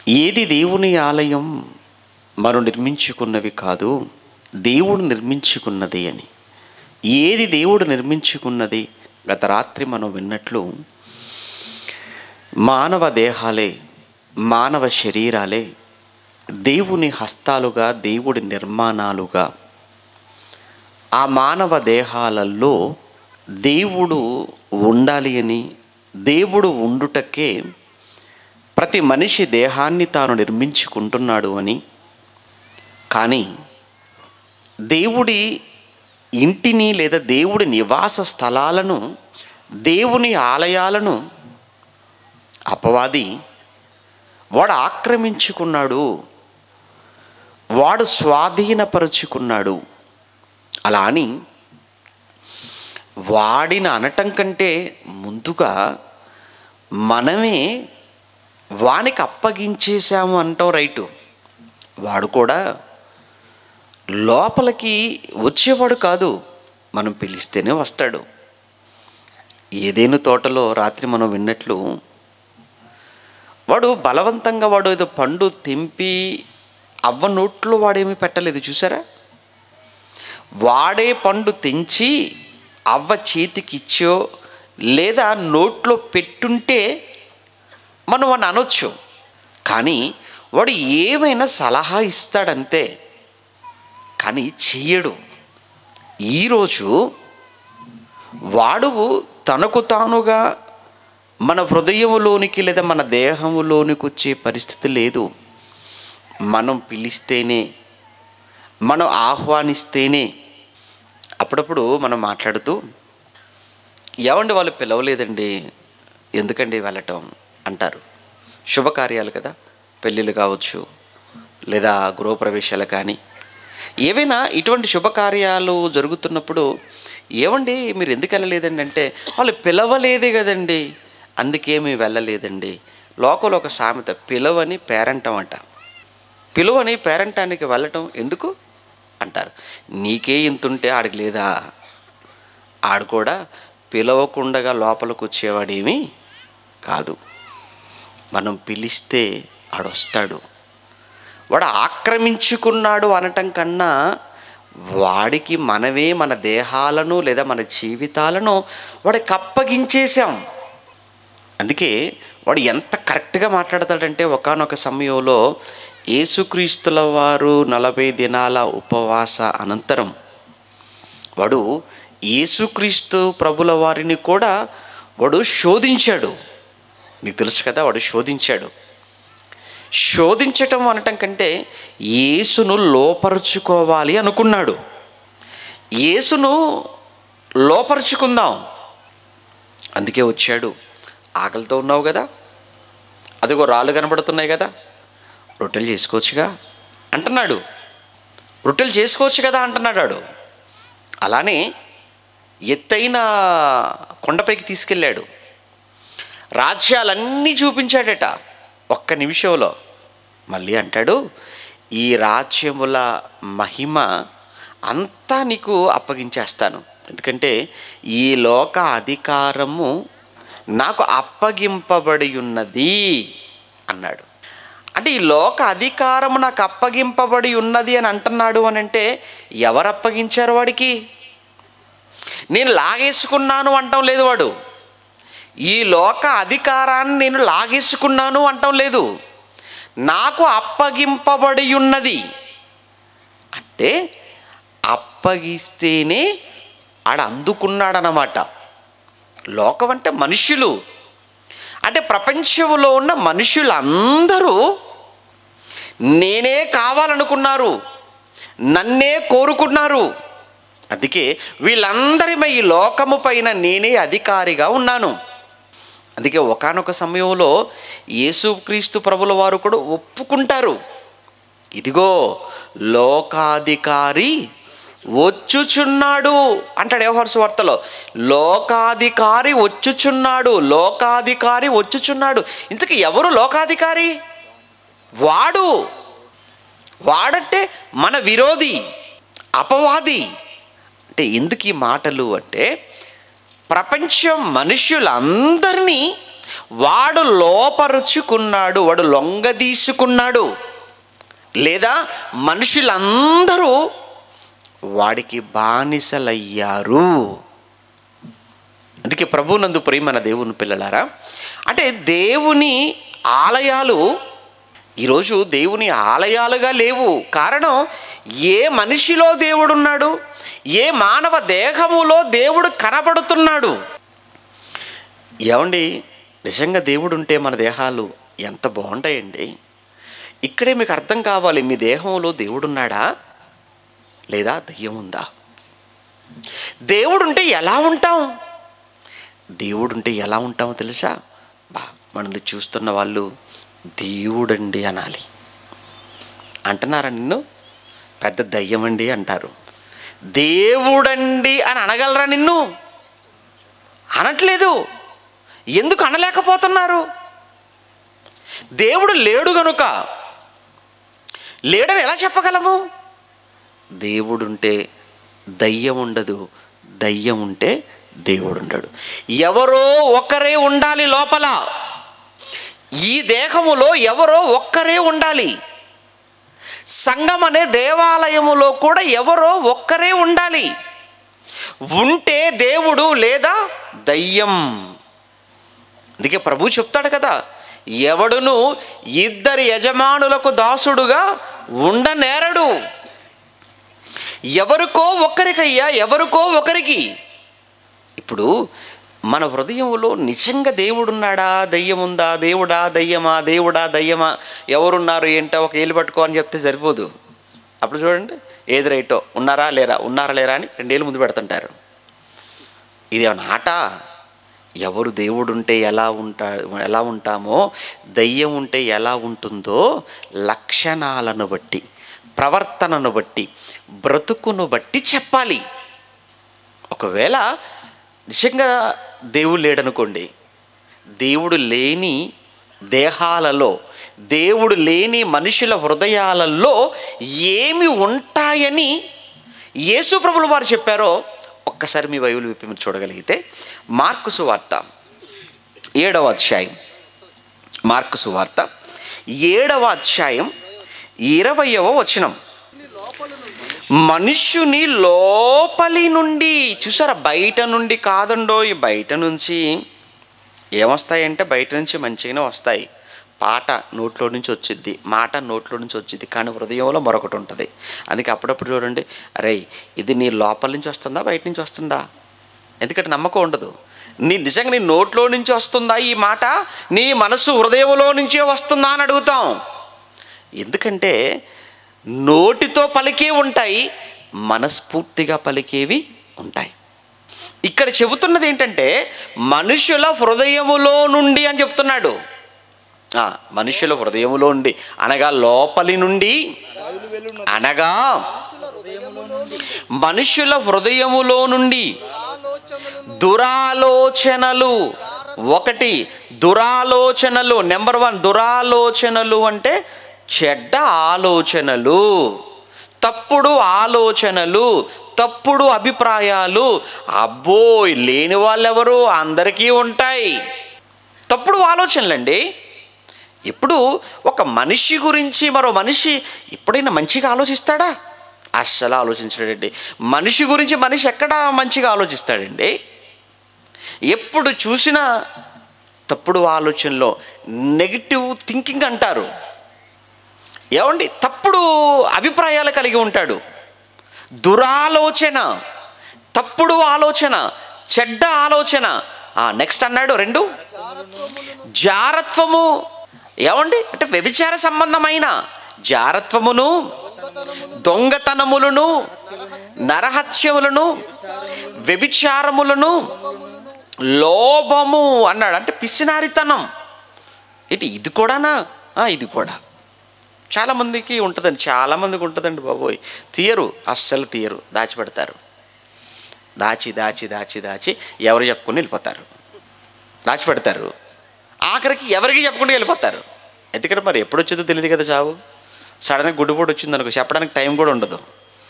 ఏది దేవుని ఆలయం మనం నిర్మించుకున్నవి కాదు దేవుడు నిర్మించుకున్నది అని ఏది దేవుడు నిర్మించుకున్నది గత రాత్రి మనం విన్నట్లు మానవ దేహాలే మానవ శరీరాలే దేవుని హస్తాలుగా దేవుడి నిర్మాణాలుగా ఆ మానవ దేహాలలో దేవుడు ఉండాలి అని దేవుడు ఉండుటకే ప్రతి మనిషి దేహాన్ని తాను నిర్మించుకుంటున్నాడు అని కానీ దేవుడి ఇంటిని లేదా దేవుడి నివాస స్థలాలను దేవుని ఆలయాలను అపవాది వాడు ఆక్రమించుకున్నాడు వాడు స్వాధీనపరుచుకున్నాడు అలా అని వాడిని అనటం కంటే ముందుగా మనమే వానికి అప్పగించేశాము అంటాం రైటు వాడు కూడా లోపలికి వచ్చేవాడు కాదు మనం పిలిస్తేనే వస్తాడు ఏదేను తోటలో రాత్రి మనం విన్నట్లు వాడు బలవంతంగా వాడు ఏదో పండు తెంపి అవ్వ నోట్లో వాడేమీ పెట్టలేదు చూసారా వాడే పండు తెంచి అవ్వ చేతికి ఇచ్చో లేదా నోట్లో పెట్టుంటే మనం వాడిని అనొచ్చు కానీ వాడు ఏమైనా సలహా ఇస్తాడంతే కానీ చెయ్యడు ఈరోజు వాడు తనకు తానుగా మన హృదయములోనికి లేదా మన దేహములోనికి వచ్చే పరిస్థితి లేదు మనం పిలిస్తేనే మనం ఆహ్వానిస్తేనే అప్పుడప్పుడు మనం మాట్లాడుతూ ఏమండి వాళ్ళు పిలవలేదండి ఎందుకండి వెళ్ళటం అంటారు శుభకార్యాలు కదా పెళ్ళిళ్ళు కావచ్చు లేదా గృహప్రవేశాలు కానీ ఏవైనా ఇటువంటి శుభకార్యాలు జరుగుతున్నప్పుడు ఏమండి మీరు ఎందుకు వెళ్ళలేదండి అంటే వాళ్ళు పిలవలేదే కదండి అందుకే మేము వెళ్ళలేదండి లోకల్ ఒక సామెత పిలవని పేరంటం అంట పిలువని పేరంటానికి వెళ్ళటం ఎందుకు అంటారు నీకే ఇంతుంటే ఆడికి లేదా ఆడు కూడా పిలవకుండగా లోపలికి వచ్చేవాడేమీ కాదు మనం పిలిస్తే ఆడొస్తాడు వాడు ఆక్రమించుకున్నాడు అనటం కన్నా వాడికి మనమే మన దేహాలను లేదా మన జీవితాలను వాడికి అప్పగించేశాం అందుకే వాడు ఎంత కరెక్ట్గా మాట్లాడతాడంటే ఒకానొక సమయంలో యేసుక్రీస్తుల వారు నలభై దినాల ఉపవాస అనంతరం వాడు యేసుక్రీస్తు ప్రభుల వారిని కూడా వాడు శోధించాడు నీకు తెలుసు కదా వాడు శోధించాడు శోధించటం అనటం కంటే యేసును లోపరుచుకోవాలి అనుకున్నాడు యేసును లోపరుచుకుందాం అందుకే వచ్చాడు ఆకలితో ఉన్నావు కదా అదిగో రాళ్ళు కనబడుతున్నాయి కదా రొట్టెలు చేసుకోవచ్చుగా అంటున్నాడు రొట్టెలు చేసుకోవచ్చు కదా అంటున్నాడు వాడు అలానే ఎత్తైన కొండపైకి తీసుకెళ్ళాడు రాజ్యాలన్నీ చూపించాడట ఒక్క నిమిషంలో మళ్ళీ అంటాడు ఈ రాజ్యముల మహిమ అంతా నీకు అప్పగించేస్తాను ఎందుకంటే ఈ లోక అధికారము నాకు అప్పగింపబడి ఉన్నది అన్నాడు అంటే ఈ లోక అధికారము నాకు అప్పగింపబడి ఉన్నది అని అంటున్నాడు అని అంటే ఎవరు అప్పగించారు వాడికి నేను లాగేసుకున్నాను అంటం లేదు వాడు ఈ లోక అధికారాన్ని నేను లాగేసుకున్నాను అంటం లేదు నాకు అప్పగింపబడి ఉన్నది అంటే అప్పగిస్తేనే ఆడ అందుకున్నాడనమాట లోకం అంటే మనుషులు అంటే ప్రపంచంలో ఉన్న మనుషులందరూ నేనే కావాలనుకున్నారు నన్నే కోరుకున్నారు అందుకే వీళ్ళందరిపై ఈ లోకము పైన నేనే అధికారిగా ఉన్నాను అందుకే ఒకానొక సమయంలో యేసుక్రీస్తు ప్రభుల వారు కూడా ఒప్పుకుంటారు ఇదిగో లోకాధికారి వచ్చుచున్నాడు అంటాడు వ్యవహార వార్తలో లోకాధికారి వచ్చుచున్నాడు లోకాధికారి వచ్చుచున్నాడు ఇంతకీ ఎవరు లోకాధికారి వాడు వాడంటే మన విరోధి అపవాది అంటే ఎందుకు ఈ మాటలు అంటే ప్రపంచం మనుష్యులందరినీ వాడు లోపరుచుకున్నాడు వాడు లొంగదీసుకున్నాడు లేదా మనుషులందరూ వాడికి బానిసలయ్యారు అందుకే ప్రభునందు ప్రేమన దేవుని పిల్లలారా అంటే దేవుని ఆలయాలు ఈరోజు దేవుని ఆలయాలుగా లేవు కారణం ఏ మనిషిలో దేవుడున్నాడు ఏ మానవ దేహములో దేవుడు కనబడుతున్నాడు ఏమండి నిజంగా దేవుడు ఉంటే మన దేహాలు ఎంత బాగుంటాయండి ఇక్కడే మీకు అర్థం కావాలి మీ దేహంలో దేవుడున్నాడా లేదా దయ్యం ఉందా దేవుడుంటే ఎలా ఉంటాం దేవుడుంటే ఎలా ఉంటామో తెలుసా బా మనల్ని చూస్తున్న వాళ్ళు దేవుడండి అనాలి అంటున్నారా నిన్ను పెద్ద దయ్యమండి అంటారు దేవుడండి అని అనగలరా నిన్ను అనట్లేదు ఎందుకు అనలేకపోతున్నారు దేవుడు లేడు గనుక లేడని ఎలా చెప్పగలము దేవుడుంటే దయ్యం ఉండదు దయ్యం ఉంటే దేవుడు ఉండడు ఎవరో ఒకరే ఉండాలి లోపల ఈ దేహములో ఎవరో ఒక్కరే ఉండాలి సంఘం అనే దేవాలయములో కూడా ఎవరో ఒక్కరే ఉండాలి ఉంటే దేవుడు లేదా దయ్యం అందుకే ప్రభు చెప్తాడు కదా ఎవడును ఇద్దరి యజమానులకు దాసుడుగా ఉండనేరడు ఎవరికో ఒక్కరికయ్యా ఎవరికో ఒకరికి ఇప్పుడు మన హృదయంలో నిజంగా దేవుడున్నాడా దయ్యం ఉందా దేవుడా దయ్యమా దేవుడా దయ్యమా ఎవరున్నారు ఏంటో ఒక ఏళ్ళు పట్టుకో అని చెప్తే సరిపోదు అప్పుడు చూడండి ఏది రైటో ఉన్నారా లేరా ఉన్నారా లేరా అని రెండేళ్ళు ముందు పెడుతుంటారు ఇది ఏమన్నా ఆట ఎవరు దేవుడు ఉంటే ఎలా ఉంటా ఎలా ఉంటామో దయ్యం ఉంటే ఎలా ఉంటుందో లక్షణాలను బట్టి ప్రవర్తనను బట్టి బ్రతుకును బట్టి చెప్పాలి ఒకవేళ నిజంగా దేవుడు లేడనుకోండి దేవుడు లేని దేహాలలో దేవుడు లేని మనుషుల హృదయాలలో ఏమి ఉంటాయని యేసుప్రభులు వారు చెప్పారో ఒక్కసారి మీ బైబిల్ విప్పి మీరు చూడగలిగితే మార్కు సువార్త ఏడవ అధ్యాయం మార్కు సువార్త ఏడవ అధ్యాయం ఇరవయవ వచనం మనుష్యుని లోపలి నుండి చూసారా బయట నుండి కాదండో ఈ బయట నుంచి ఏమొస్తాయంటే బయట నుంచి మంచిగానే వస్తాయి పాట నోట్లో నుంచి వచ్చిద్ది మాట నోట్లో నుంచి వచ్చింది కానీ హృదయంలో మరొకటి ఉంటుంది అందుకే అప్పుడప్పుడు చూడండి అరే ఇది నీ లోపల నుంచి వస్తుందా బయట నుంచి వస్తుందా ఎందుకంటే నమ్మకం ఉండదు నీ నిజంగా నీ నోట్లో నుంచి వస్తుందా ఈ మాట నీ మనసు హృదయంలో నుంచే వస్తుందా అని అడుగుతాం ఎందుకంటే నోటితో పలికే ఉంటాయి మనస్ఫూర్తిగా పలికేవి ఉంటాయి ఇక్కడ చెబుతున్నది ఏంటంటే మనుషుల హృదయములో నుండి అని చెప్తున్నాడు ఆ, మనుషుల హృదయములో నుండి అనగా లోపలి నుండి అనగా మనుషుల హృదయములో నుండి దురాలోచనలు ఒకటి దురాలోచనలు నెంబర్ వన్ దురాలోచనలు అంటే చెడ్డ ఆలోచనలు తప్పుడు ఆలోచనలు తప్పుడు అభిప్రాయాలు అబ్బోయ్ లేని వాళ్ళెవరు అందరికీ ఉంటాయి తప్పుడు ఆలోచనలండి ఇప్పుడు ఒక మనిషి గురించి మరో మనిషి ఎప్పుడైనా మంచిగా ఆలోచిస్తాడా అస్సలు ఆలోచించడండి మనిషి గురించి మనిషి ఎక్కడ మంచిగా ఆలోచిస్తాడండి ఎప్పుడు చూసినా తప్పుడు ఆలోచనలో నెగిటివ్ థింకింగ్ అంటారు ఏమండి తప్పుడు అభిప్రాయాలు కలిగి ఉంటాడు దురాలోచన తప్పుడు ఆలోచన చెడ్డ ఆలోచన నెక్స్ట్ అన్నాడు రెండు జారత్వము ఏమండి అంటే వ్యభిచార సంబంధమైన జారత్వమును దొంగతనములను నరహత్యములను వ్యభిచారములను లోభము అన్నాడు అంటే పిసినారితనం ఏంటి ఇది కూడానా ఆ, ఇది కూడా చాలామందికి ఉంటుందండి చాలామందికి ఉంటుందండి బాబోయ్ తీయరు అస్సలు తీయరు దాచిపెడతారు దాచి దాచి దాచి దాచి ఎవరు చెప్పుకొని వెళ్ళిపోతారు దాచిపెడతారు ఆఖరికి ఎవరికి చెప్పకుండా వెళ్ళిపోతారు ఎందుకంటే మరి ఎప్పుడు వచ్చిందో తెలియదు కదా చావు సడన్గా గుడ్డుపోటు వచ్చింది అనుకో చెప్పడానికి టైం కూడా ఉండదు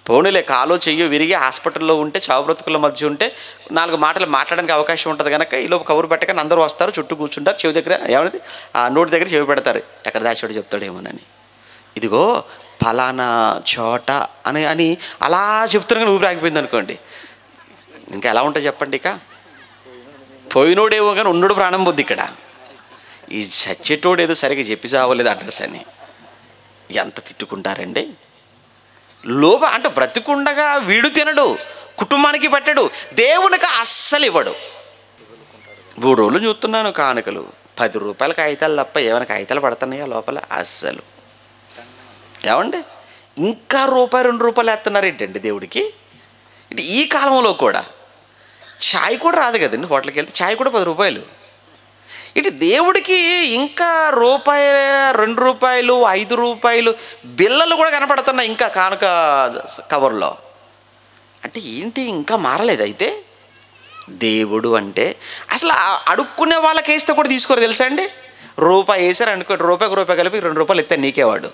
పోనీలే కాలో చెయ్యో విరిగి హాస్పిటల్లో ఉంటే చావు బ్రతుకుల మధ్య ఉంటే నాలుగు మాటలు మాట్లాడడానికి అవకాశం ఉంటుంది కనుక ఈలోపు కబురు పెట్టగానే అందరూ వస్తారు చుట్టూ కూర్చుంటారు చెవి దగ్గర ఏమన్నది ఆ నోటి దగ్గర చెవి పెడతారు ఎక్కడ దాచాడు చెప్తాడేమోనని ఇదిగో ఫలానా చోట అని అని అలా చెప్తున్నా కానీ ఊపిరి ఆగిపోయింది అనుకోండి ఇంకా ఎలా ఉంటుంది చెప్పండి ఇక పోయినోడేమో కానీ ఉన్నోడు ప్రాణం పొద్దు ఇక్కడ ఈ చచ్చేటోడు ఏదో సరిగ్గా చెప్పి చావలేదు అడ్రస్ అని ఎంత తిట్టుకుంటారండి లోప అంటే బ్రతికుండగా వీడు తినడు కుటుంబానికి పెట్టడు దేవునికి అస్సలు ఇవ్వడు మూడు రోజులు చూస్తున్నాను కానుకలు పది రూపాయల కాగితాలు తప్ప ఏమైనా కాగితాలు పడుతున్నాయా లోపల అస్సలు ఏమండి ఇంకా రూపాయి రెండు రూపాయలు వేస్తున్నారు ఏంటండి దేవుడికి ఇటు ఈ కాలంలో కూడా ఛాయ్ కూడా రాదు కదండి హోటల్కి వెళ్తే ఛాయ్ కూడా పది రూపాయలు ఇటు దేవుడికి ఇంకా రూపాయి రెండు రూపాయలు ఐదు రూపాయలు బిల్లలు కూడా కనపడుతున్నాయి ఇంకా కానుక కవర్లో అంటే ఏంటి ఇంకా మారలేదు అయితే దేవుడు అంటే అసలు ఆ అడుక్కునే వాళ్ళకి వేస్తే కూడా తీసుకోరు తెలుసా అండి రూపాయి వేసారు అనుకోండి రూపాయికి రూపాయి కలిపి రెండు రూపాయలు ఇస్తే నీకేవాడు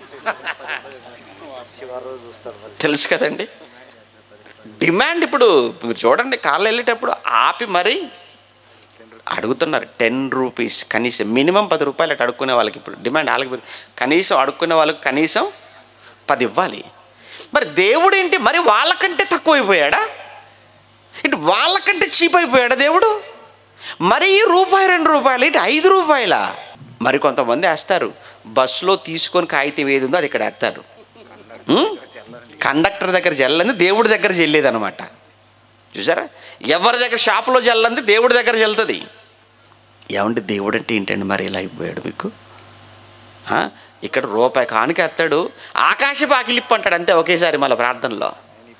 తెలుసు కదండి డిమాండ్ ఇప్పుడు మీరు చూడండి కార్లో వెళ్ళేటప్పుడు ఆపి మరీ అడుగుతున్నారు టెన్ రూపీస్ కనీసం మినిమం పది రూపాయలు అటు అడుక్కునే వాళ్ళకి ఇప్పుడు డిమాండ్ వాళ్ళకి పెరిగి- కనీసం అడుక్కునే వాళ్ళకి కనీసం పది ఇవ్వాలి మరి దేవుడు ఏంటి మరి వాళ్ళకంటే తక్కువ అయిపోయాడా ఇటు వాళ్ళకంటే చీప్ అయిపోయాడా దేవుడు మరి రూపాయి రెండు రూపాయలు ఇటు ఐదు రూపాయల మరి కొంతమంది వేస్తారు బస్సులో తీసుకొని కాగితం ఏది ఉందో అది ఇక్కడ వేస్తారు ఉం? కండక్టర్ దగ్గర జల్లంది దేవుడి దగ్గర చెల్లేదనమాట చూసారా ఎవరి దగ్గర షాపులో జల్లంది దేవుడి దగ్గర జల్లుతుంది ఏమంటే దేవుడు అంటే ఏంటండి మరి ఇలా అయిపోయాడు మీకు ఆ? ఇక్కడ రూపాయి కానుక ఎత్తాడు ఆకాశపు ఆకిలిప్పు అంటాడు అంతే ఒకేసారి మళ్ళీ ప్రార్థనలో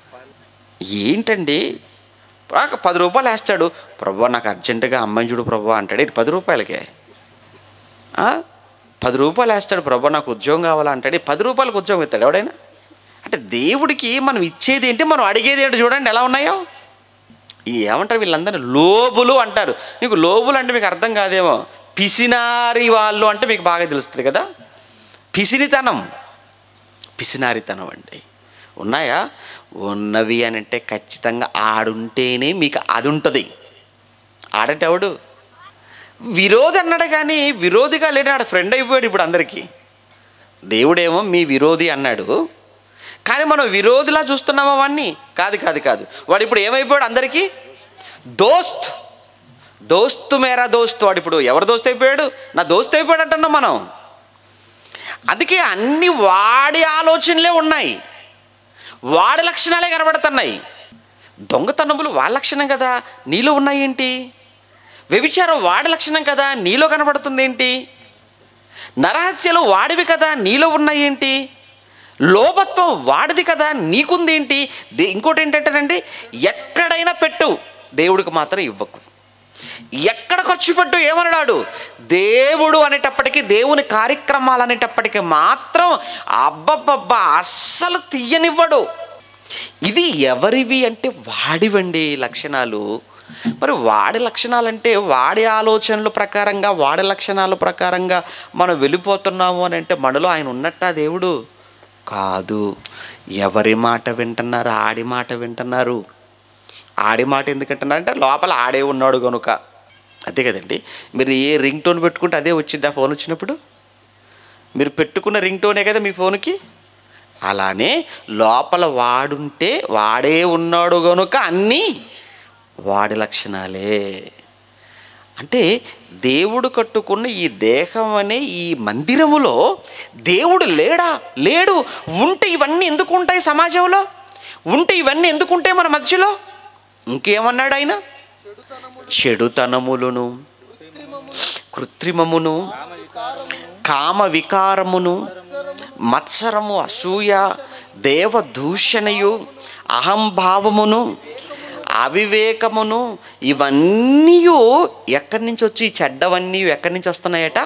ఏంటండి ఒక పది రూపాయలు వేస్తాడు ప్రభు నాకు అర్జెంటుగా అమ్మాయి చూడు ప్రభు అంటాడు ఇటు పది రూపాయలకే ఆ? పది రూపాయలు వేస్తాడు ప్రభు నాకు ఉద్యోగం కావాలా అంటాడు ఈ పది రూపాయలకు ఉద్యోగం ఇస్తాడు ఎవడైనా అంటే దేవుడికి మనం ఇచ్చేది ఏంటి మనం అడిగేది ఏంటి చూడండి ఎలా ఉన్నాయో ఈ ఏమంటారు వీళ్ళందరినీ లోబులు అంటారు మీకు లోబులు అంటే మీకు అర్థం కాదేమో పిసినారి వాళ్ళు అంటే మీకు బాగా తెలుస్తుంది కదా పిసినితనం పిసినారితనం అండి ఉన్నాయా ఉన్నవి అని అంటే ఖచ్చితంగా ఆడుంటేనే మీకు అది ఉంటుంది ఆడంటే ఎవడు విరోధి అన్నాడు కానీ విరోధిగా లేని ఆడ ఫ్రెండ్ అయిపోయాడు ఇప్పుడు అందరికీ దేవుడేమో మీ విరోధి అన్నాడు కానీ మనం విరోధిలా చూస్తున్నామా వాడిని కాదు కాదు కాదు వాడు ఇప్పుడు ఏమైపోయాడు అందరికీ దోస్త్ దోస్తు మేరా దోస్తు వాడు ఇప్పుడు ఎవరు దోస్త్ అయిపోయాడు నా దోస్త్ అయిపోయాడు అంటున్నాం మనం అందుకే అన్ని వాడి ఆలోచనలే ఉన్నాయి వాడి లక్షణాలే కనబడుతున్నాయి దొంగతనములు వాళ్ళ లక్షణం కదా నీలో ఉన్నాయేంటి వ్యభిచారం వాడి లక్షణం కదా నీలో కనబడుతుంది ఏంటి నరహత్యలు వాడివి కదా నీలో ఉన్నాయేంటి లోభత్వం వాడిది కదా నీకుందేంటి దే ఇంకోటి ఏంటంటేనండి ఎక్కడైనా పెట్టు దేవుడికి మాత్రం ఇవ్వకు ఎక్కడ ఖర్చు పెట్టు ఏమన్నాడు దేవుడు అనేటప్పటికీ దేవుని కార్యక్రమాలు అనేటప్పటికీ మాత్రం అబ్బబ్బబ్బా అస్సలు తీయనివ్వడు ఇది ఎవరివి అంటే వాడివండి లక్షణాలు మరి వాడి లక్షణాలంటే వాడి ఆలోచనల ప్రకారంగా వాడి లక్షణాల ప్రకారంగా మనం వెళ్ళిపోతున్నాము అని అంటే మనలో ఆయన ఉన్నట్టా దేవుడు కాదు ఎవరి మాట వింటున్నారు ఆడి మాట వింటున్నారు ఆడి మాట ఎందుకంటున్నారు అంటే లోపల ఆడే ఉన్నాడు కనుక అంతే కదండి మీరు ఏ రింగ్ టోన్ పెట్టుకుంటే అదే వచ్చింది ఆ ఫోన్ వచ్చినప్పుడు మీరు పెట్టుకున్న రింగ్ టోనే కదా మీ ఫోన్కి అలానే లోపల వాడుంటే వాడే ఉన్నాడు గనుక అన్నీ వాడి లక్షణాలే అంటే దేవుడు కట్టుకున్న ఈ దేహం అనే ఈ మందిరములో దేవుడు లేడా లేడు ఉంటే ఇవన్నీ ఎందుకు ఉంటాయి సమాజంలో ఉంటే ఇవన్నీ ఎందుకు ఉంటాయి మన మధ్యలో ఇంకేమన్నాడు ఆయన చెడుతనములను కృత్రిమమును కామ వికారమును మత్సరము అసూయ దేవదూషణయు అహంభావమును అవివేకమును ఇవన్నీ ఎక్కడి నుంచి వచ్చి ఈ చెడ్డవన్నీ ఎక్కడి నుంచి వస్తున్నాయట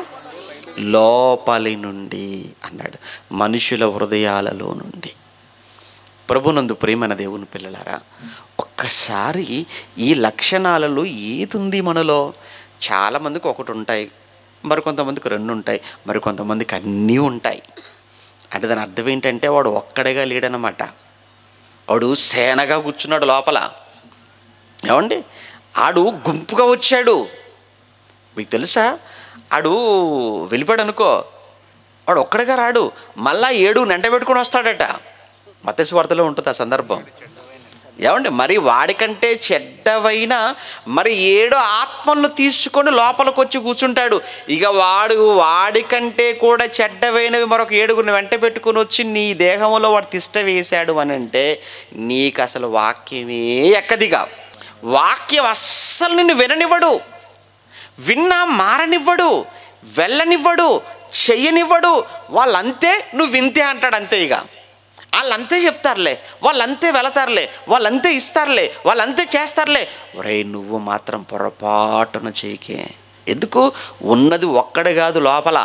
లోపలి నుండి అన్నాడు మనుషుల హృదయాలలో నుండి ప్రభునందు ప్రేమన దేవుని పిల్లలారా ఒక్కసారి ఈ లక్షణాలలో ఏది ఉంది మనలో చాలామందికి ఒకటి ఉంటాయి మరి కొంతమందికి రెండు ఉంటాయి మరి కొంతమందికి అన్నీ ఉంటాయి అంటే దాని అర్థం ఏంటంటే వాడు ఒక్కడేగా లేడనమాట వాడు సేనగా కూర్చున్నాడు లోపల ఏమండి ఆడు గుంపుగా వచ్చాడు మీకు తెలుసా ఆడు వెళ్ళిపోయాడు అనుకో వాడు ఒక్కడిగా రాడు మళ్ళా ఏడు నెంట పెట్టుకొని వస్తాడట మత్స్య వార్తలో ఉంటుంది ఆ సందర్భం ఏమండి మరి వాడికంటే చెడ్డవైన మరి ఏడు ఆత్మలను తీసుకొని లోపలికి వచ్చి కూర్చుంటాడు ఇక వాడు వాడికంటే కూడా చెడ్డవైనవి మరొక ఏడుగురిని వెంట పెట్టుకుని వచ్చి నీ దేహంలో వాడు తిష్ట వేశాడు అని అంటే నీకు అసలు వాక్యమే ఎక్కదిగా వాక్యం అస్సలు నిన్ను విననివ్వడు విన్నా మారనివ్వడు వెళ్ళనివ్వడు చెయ్యనివ్వడు వాళ్ళంతే నువ్వు వింతే అంటాడు అంతే ఇక వాళ్ళంతే చెప్తారులే వాళ్ళంతే వెళతారులే వాళ్ళంతే ఇస్తారులే వాళ్ళంతే చేస్తారులే ఒరే నువ్వు మాత్రం పొరపాటున చేయకే ఎందుకు ఉన్నది ఒక్కడే కాదు లోపల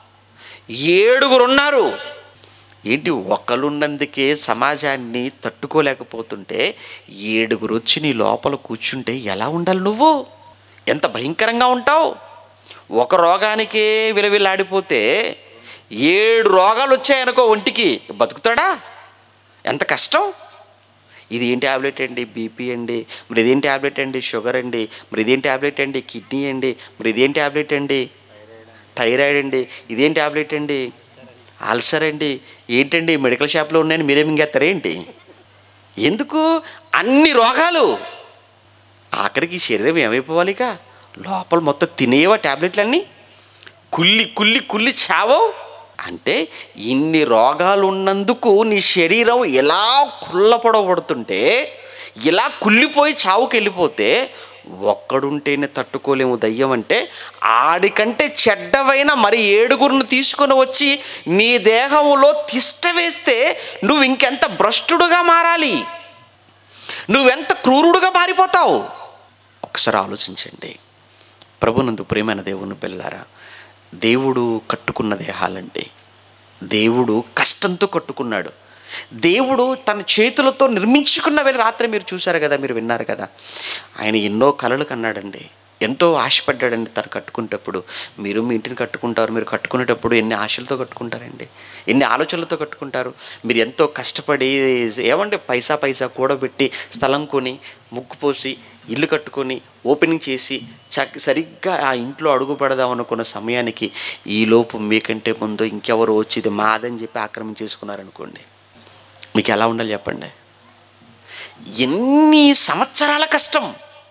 ఏడుగురు ఉన్నారు ఏంటి ఒక్కలున్నందుకే సమాజాన్ని తట్టుకోలేకపోతుంటే ఏడుగురు వచ్చి నీ లోపల కూర్చుంటే ఎలా ఉండాలి నువ్వు ఎంత భయంకరంగా ఉంటావు ఒక రోగానికే విలవిల్లాడిపోతే ఏడు రోగాలు వచ్చాయనుకో ఒంటికి బతుకుతాడా ఎంత కష్టం ఇది ఏం ట్యాబ్లెట్ అండి బీపీ అండి మరి ఇదేం ట్యాబ్లెట్ అండి షుగర్ అండి మరి ఇదేం ట్యాబ్లెట్ అండి కిడ్నీ అండి మరి ఇదేం ట్యాబ్లెట్ అండి థైరాయిడ్ అండి ఇదేం ట్యాబ్లెట్ అండి అల్సర్ అండి ఏంటండి మెడికల్ షాప్లో ఉన్నాయని మీరేం ఇంకేస్తారేంటి ఎందుకు అన్ని రోగాలు ఆఖరికి ఈ శరీరం ఏమైపోవాలి ఇక లోపల మొత్తం తినేవా ట్యాబ్లెట్లన్నీ కుల్లి కుల్లి కుల్లి చావో అంటే ఇన్ని రోగాలు ఉన్నందుకు నీ శరీరం ఎలా కుళ్ళపడబడుతుంటే ఇలా కుళ్ళిపోయి చావుకి వెళ్ళిపోతే ఒక్కడుంటేనే తట్టుకోలేము దయ్యం అంటే ఆడికంటే చెడ్డవైన మరి ఏడుగురిని తీసుకొని వచ్చి నీ దేహంలో తిష్ట వేస్తే నువ్వు ఇంకెంత భ్రష్టుడుగా మారాలి నువ్వెంత క్రూరుడుగా మారిపోతావు ఒకసారి ఆలోచించండి ప్రభునందు ప్రేమైన దేవుని పిల్లారా దేవుడు కట్టుకున్న దేహాలండి దేవుడు కష్టంతో కట్టుకున్నాడు దేవుడు తన చేతులతో నిర్మించుకున్నవి రాత్రి మీరు చూశారు కదా మీరు విన్నారు కదా ఆయన ఎన్నో కలలు కన్నాడండి ఎంతో ఆశపడ్డాడండి తను కట్టుకునేటప్పుడు మీరు మీ ఇంటిని కట్టుకుంటారు మీరు కట్టుకునేటప్పుడు ఎన్ని ఆశలతో కట్టుకుంటారండి ఎన్ని ఆలోచనలతో కట్టుకుంటారు మీరు ఎంతో కష్టపడి ఏమంటే పైసా పైసా కూడబెట్టి స్థలం కొని ముగ్గు పోసి ఇల్లు కట్టుకొని ఓపెనింగ్ చేసి చక్ సరిగ్గా ఆ ఇంట్లో అడుగు పెడదాం అనుకున్న సమయానికి ఈలోపు మీకంటే ముందు ఇంకెవరు వచ్చి ఇది మాదని చెప్పి ఆక్రమించేసుకున్నారనుకోండి మీకు ఎలా ఉండాలి చెప్పండి ఎన్ని సంవత్సరాల కష్టం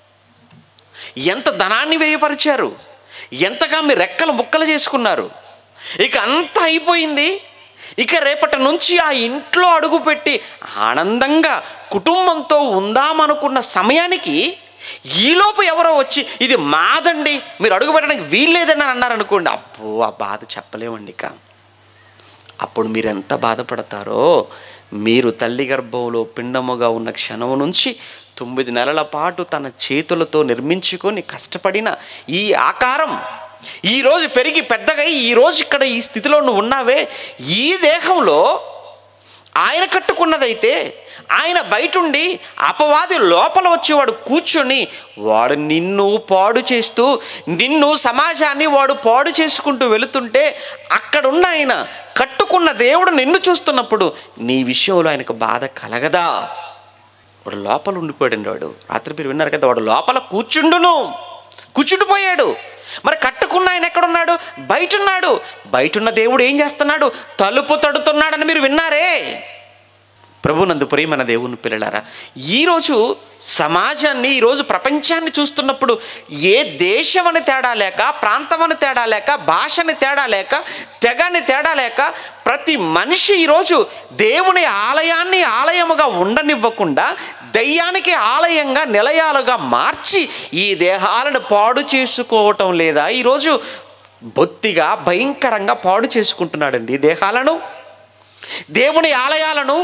ఎంత ధనాన్ని వ్యయపరిచారు ఎంతగా మీ రెక్కలు ముక్కలు చేసుకున్నారు ఇక అంతా అయిపోయింది ఇక రేపటి నుంచి ఆ ఇంట్లో అడుగుపెట్టి ఆనందంగా కుటుంబంతో ఉందామనుకున్న సమయానికి ఈలోపు ఎవరో వచ్చి ఇది మాదండి మీరు అడుగు పెట్టడానికి వీల్లేదని అన్నారనుకోండి అబ్బో ఆ బాధ చెప్పలేమండి ఇక అప్పుడు మీరు ఎంత బాధపడతారో మీరు తల్లి గర్భంలో పిండముగా ఉన్న క్షణం నుంచి తొమ్మిది నెలల పాటు తన చేతులతో నిర్మించుకొని కష్టపడిన ఈ ఆకారం ఈరోజు పెరిగి పెద్దగా అయి ఈరోజు ఇక్కడ ఈ స్థితిలో నువ్వు ఉన్నావే ఈ దేహంలో ఆయన కట్టుకున్నదైతే ఆయన బయటుండి అపవాది లోపల వచ్చి వాడు కూర్చొని వాడు నిన్ను పాడు చేస్తూ నిన్ను సమాజాన్ని వాడు పాడు చేసుకుంటూ వెళుతుంటే అక్కడున్న ఆయన కట్టుకున్న దేవుడు నిన్ను చూస్తున్నప్పుడు నీ విషయంలో ఆయనకు బాధ కలగదా వాడు లోపల ఉండిపోయాడండి వాడు రాత్రి మీరు విన్నారు కదా వాడు లోపల కూర్చుండును కూర్చుండిపోయాడు మరి కట్టుకున్న ఆయన ఎక్కడున్నాడు బయట ఉన్నాడు బయట ఉన్న దేవుడు ఏం చేస్తున్నాడు తలుపు తడుతున్నాడని మీరు విన్నారే ప్రభునందు ప్రియమైన దేవుని పిల్లలారా ఈరోజు సమాజాన్ని ఈరోజు ప్రపంచాన్ని చూస్తున్నప్పుడు ఏ దేశం అని తేడా లేక ప్రాంతం అని తేడా లేక భాషని తేడా లేక తెగని తేడా లేక ప్రతి మనిషి ఈరోజు దేవుని ఆలయాన్ని ఆలయముగా ఉండనివ్వకుండా దయ్యానికి ఆలయంగా నిలయాలుగా మార్చి ఈ దేహాలను పాడు చేసుకోవటం లేదా ఈరోజు బొత్తిగా భయంకరంగా పాడు చేసుకుంటున్నాడండి ఈ దేహాలను దేవుని ఆలయాలను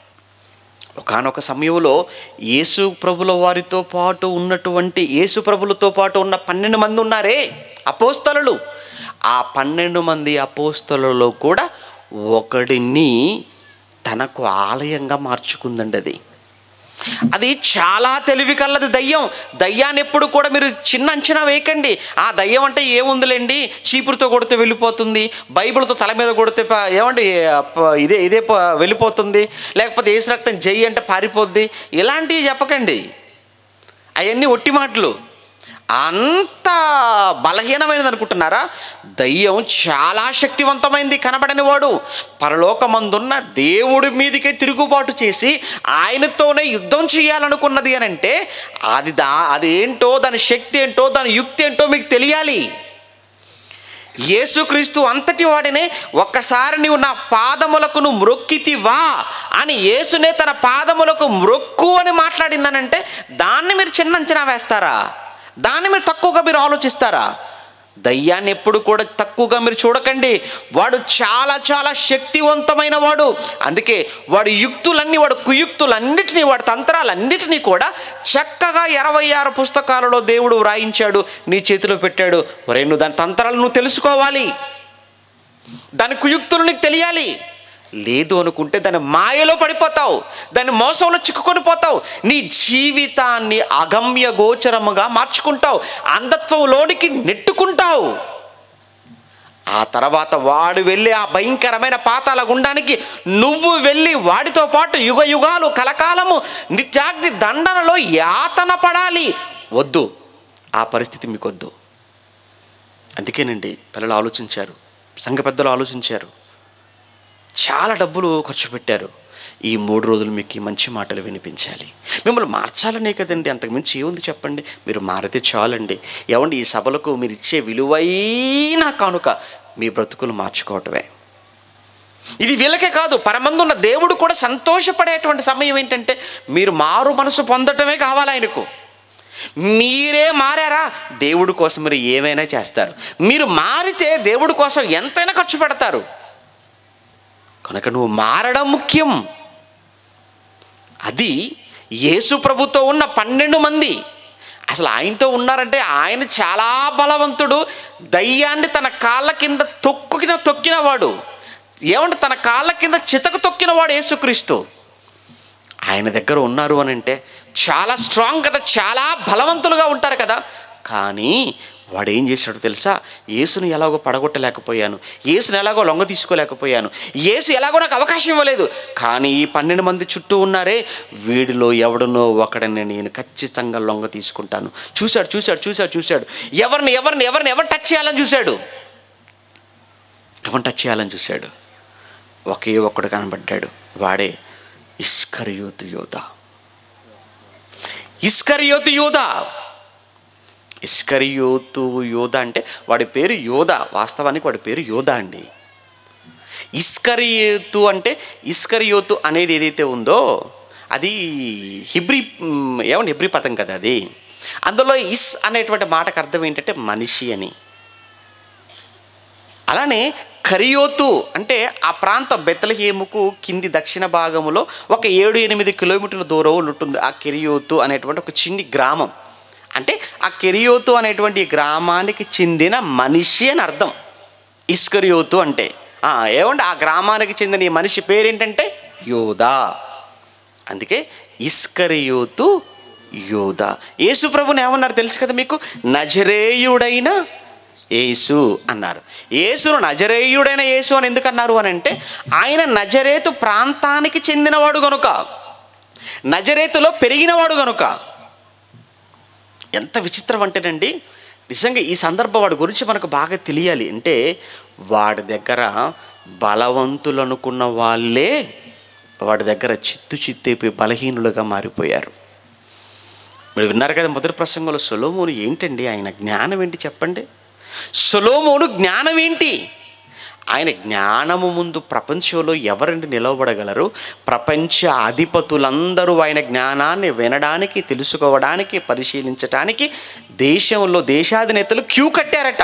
ఒకానొక సమయంలో యేసు ప్రభుల వారితో పాటు ఉన్నటువంటి యేసు ప్రభులతో పాటు ఉన్న పన్నెండు మంది ఉన్నారే అపోస్తలు ఆ పన్నెండు మంది అపోస్తలలో కూడా ఒకడిని తనకు ఆలయంగా మార్చుకుందండి అది అది చాలా తెలివి కలది దయ్యం దయ్యాన్ని ఎప్పుడు కూడా మీరు చిన్న అంచనా వేయకండి ఆ దయ్యం అంటే ఏముందిలేండి చీపురుతో కొడితే వెళ్ళిపోతుంది బైబిల్తో తల మీద కొడితే ప- ఏమండి ప- ఇదే ఇదే ప- వెళ్ళిపోతుంది లేకపోతే ఏసు రక్తం జై అంటే పారిపోద్ది ఇలాంటివి చెప్పకండి అవన్నీ ఒట్టి మాటలు అంత బలహీనమైనది అనుకుంటున్నారా దయ్యం చాలా శక్తివంతమైంది కనబడని వాడు పరలోకమందున్న దేవుడి మీదకే తిరుగుబాటు చేసి ఆయనతోనే యుద్ధం చేయాలనుకున్నది అని అంటే అది దా అది ఏంటో దాని శక్తి ఏంటో దాని యుక్తి ఏంటో మీకు తెలియాలి యేసుక్రీస్తు అంతటి వాడినే ఒక్కసారి నీవు నా పాదములకు నువ్వు మ్రొక్కితివా అని యేసునే తన పాదములకు మ్రొక్కు అని మాట్లాడిందనంటే దాన్ని మీరు చిన్న అంచనా వేస్తారా దాన్ని మీరు తక్కువగా మీరు ఆలోచిస్తారా దయ్యాన్ని ఎప్పుడు కూడా తక్కువగా మీరు చూడకండి వాడు చాలా చాలా శక్తివంతమైన వాడు అందుకే వాడు యుక్తులన్నీ వాడు కుయుక్తులన్నిటినీ వాడి తంత్రాలన్నిటినీ కూడా చక్కగా ఇరవై ఆరు పుస్తకాలలో దేవుడు వ్రాయించాడు నీ చేతిలో పెట్టాడు ఒరే నువ్వు దాని తంత్రాలు నువ్వు తెలుసుకోవాలి దాని కుయుక్తులు నీకు తెలియాలి లేదు అనుకుంటే దాని మాయలో పడిపోతావు దాని మోసంలో చిక్కుకొని పోతావు నీ జీవితాన్ని అగమ్య గోచరముగా మార్చుకుంటావు అంధత్వంలోనికి నెట్టుకుంటావు ఆ తర్వాత వాడు వెళ్ళి ఆ భయంకరమైన పాతాల గుండానికి నువ్వు వెళ్ళి వాడితో పాటు యుగ యుగాలు కలకాలము నిత్యాగ్ని దండనలో యాతన పడాలి వద్దు ఆ పరిస్థితి మీకు వద్దు అందుకేనండి పిల్లలు ఆలోచించారు సంఘ పెద్దలు ఆలోచించారు చాలా డబ్బులు ఖర్చు పెట్టారు ఈ మూడు రోజులు మీకు ఈ మంచి మాటలు వినిపించాలి మిమ్మల్ని మార్చాలనే కదండి అంతకుమించి ఏముంది చెప్పండి మీరు మారితే చాలండి ఏమండి ఈ సభలకు మీరు ఇచ్చే విలువైన కానుక మీ బ్రతుకులు మార్చుకోవటమే ఇది వీళ్ళకే కాదు పరమందున్న దేవుడు కూడా సంతోషపడేటువంటి సమయం ఏంటంటే మీరు మారు మనసు పొందటమే కావాలి ఆయనకు మీరే మారారా దేవుడి కోసం మీరు ఏమైనా చేస్తారు మీరు మారితే దేవుడి కోసం ఎంతైనా ఖర్చు పెడతారు కనుక నువ్వు మారడం ముఖ్యం అది యేసు ప్రభుతో ఉన్న పన్నెండు మంది అసలు ఆయనతో ఉన్నారంటే ఆయన చాలా బలవంతుడు దయ్యాన్ని తన కాళ్ళ కింద తొక్కుకిన తొక్కినవాడు ఏమంటే తన కాళ్ళ కింద చితక తొక్కినవాడు యేసుక్రీస్తు ఆయన దగ్గర ఉన్నారు అని అంటే చాలా స్ట్రాంగ్ కదా చాలా బలవంతులుగా ఉంటారు కదా కానీ వాడు ఏం చేశాడో తెలుసా యేసుని ఎలాగో పడగొట్టలేకపోయాను యేసుని ఎలాగో లొంగ తీసుకోలేకపోయాను యేసు ఎలాగో నాకు అవకాశం ఇవ్వలేదు కానీ ఈ పన్నెండు మంది చుట్టూ ఉన్నారే వీడిలో ఎవడనో ఒకడని నేను ఖచ్చితంగా లొంగ తీసుకుంటాను చూశాడు చూశాడు చూశాడు చూశాడు ఎవరిని ఎవరిని ఎవరిని ఎవరు టచ్ చేయాలని చూశాడు ఎవరిని టచ్ చేయాలని చూశాడు ఒకే ఒక్కడు కనబడ్డాడు వాడే ఇస్కరియోతు యోధ ఇస్కరియోతు యోధ ఇస్కరియోతు యోధ అంటే వాడి పేరు యోధ వాస్తవానికి వాడి పేరు యోధ అండి ఇస్కరియోతు అంటే ఇస్కరియోతు అనేది ఏదైతే ఉందో అది హిబ్రి మ్, ఏమండి హిబ్రి పదం కదా అది అందులో ఇస్ అనేటువంటి మాటకు అర్థం ఏంటంటే మనిషి అని అలానే కరియోతు అంటే ఆ ప్రాంత బెత్తలహేముకు కింది దక్షిణ భాగములో ఒక ఏడు ఎనిమిది కిలోమీటర్ల దూరం ఉంటుంది ఆ కెరియోతు అనేటువంటి ఒక చిన్ని గ్రామం అంటే ఆ కెరియోతు అనేటువంటి ఈ గ్రామానికి చెందిన మనిషి అని అర్థం ఇస్కరియోతు అంటే ఆ, ఏమంటే ఆ గ్రామానికి చెందిన ఈ మనిషి పేరేంటంటే యోధా అందుకే ఇస్కరియోతు యోధ యేసు ప్రభుని ఏమన్నారు తెలుసు కదా మీకు నజరేయుడైన యేసు అన్నారు యేసును నజరేయుడైన యేసు అని ఎందుకు అన్నారు అని అంటే ఆయన నజరేతు ప్రాంతానికి చెందినవాడు గనుక నజరేతులో పెరిగినవాడు గనుక ఎంత విచిత్రం అంటేనండి నిజంగా ఈ సందర్భం వాడి గురించి మనకు బాగా తెలియాలి అంటే వాడి దగ్గర బలవంతులు అనుకున్న వాళ్ళే వాడి దగ్గర చిత్తు చిత్తైపోయి బలహీనులుగా మారిపోయారు మీరు విన్నారు కదా మొదటి ప్రసంగంలో సొలోమోను ఏంటండి ఆయన జ్ఞానం ఏంటి చెప్పండి సొలోమోను జ్ఞానం ఏంటి ఆయన జ్ఞానము ముందు ప్రపంచంలో ఎవరండి నిలవబడగలరు ప్రపంచ అధిపతులందరూ ఆయన జ్ఞానాన్ని వినడానికి తెలుసుకోవడానికి పరిశీలించడానికి దేశంలో దేశాధినేతలు క్యూ కట్టారట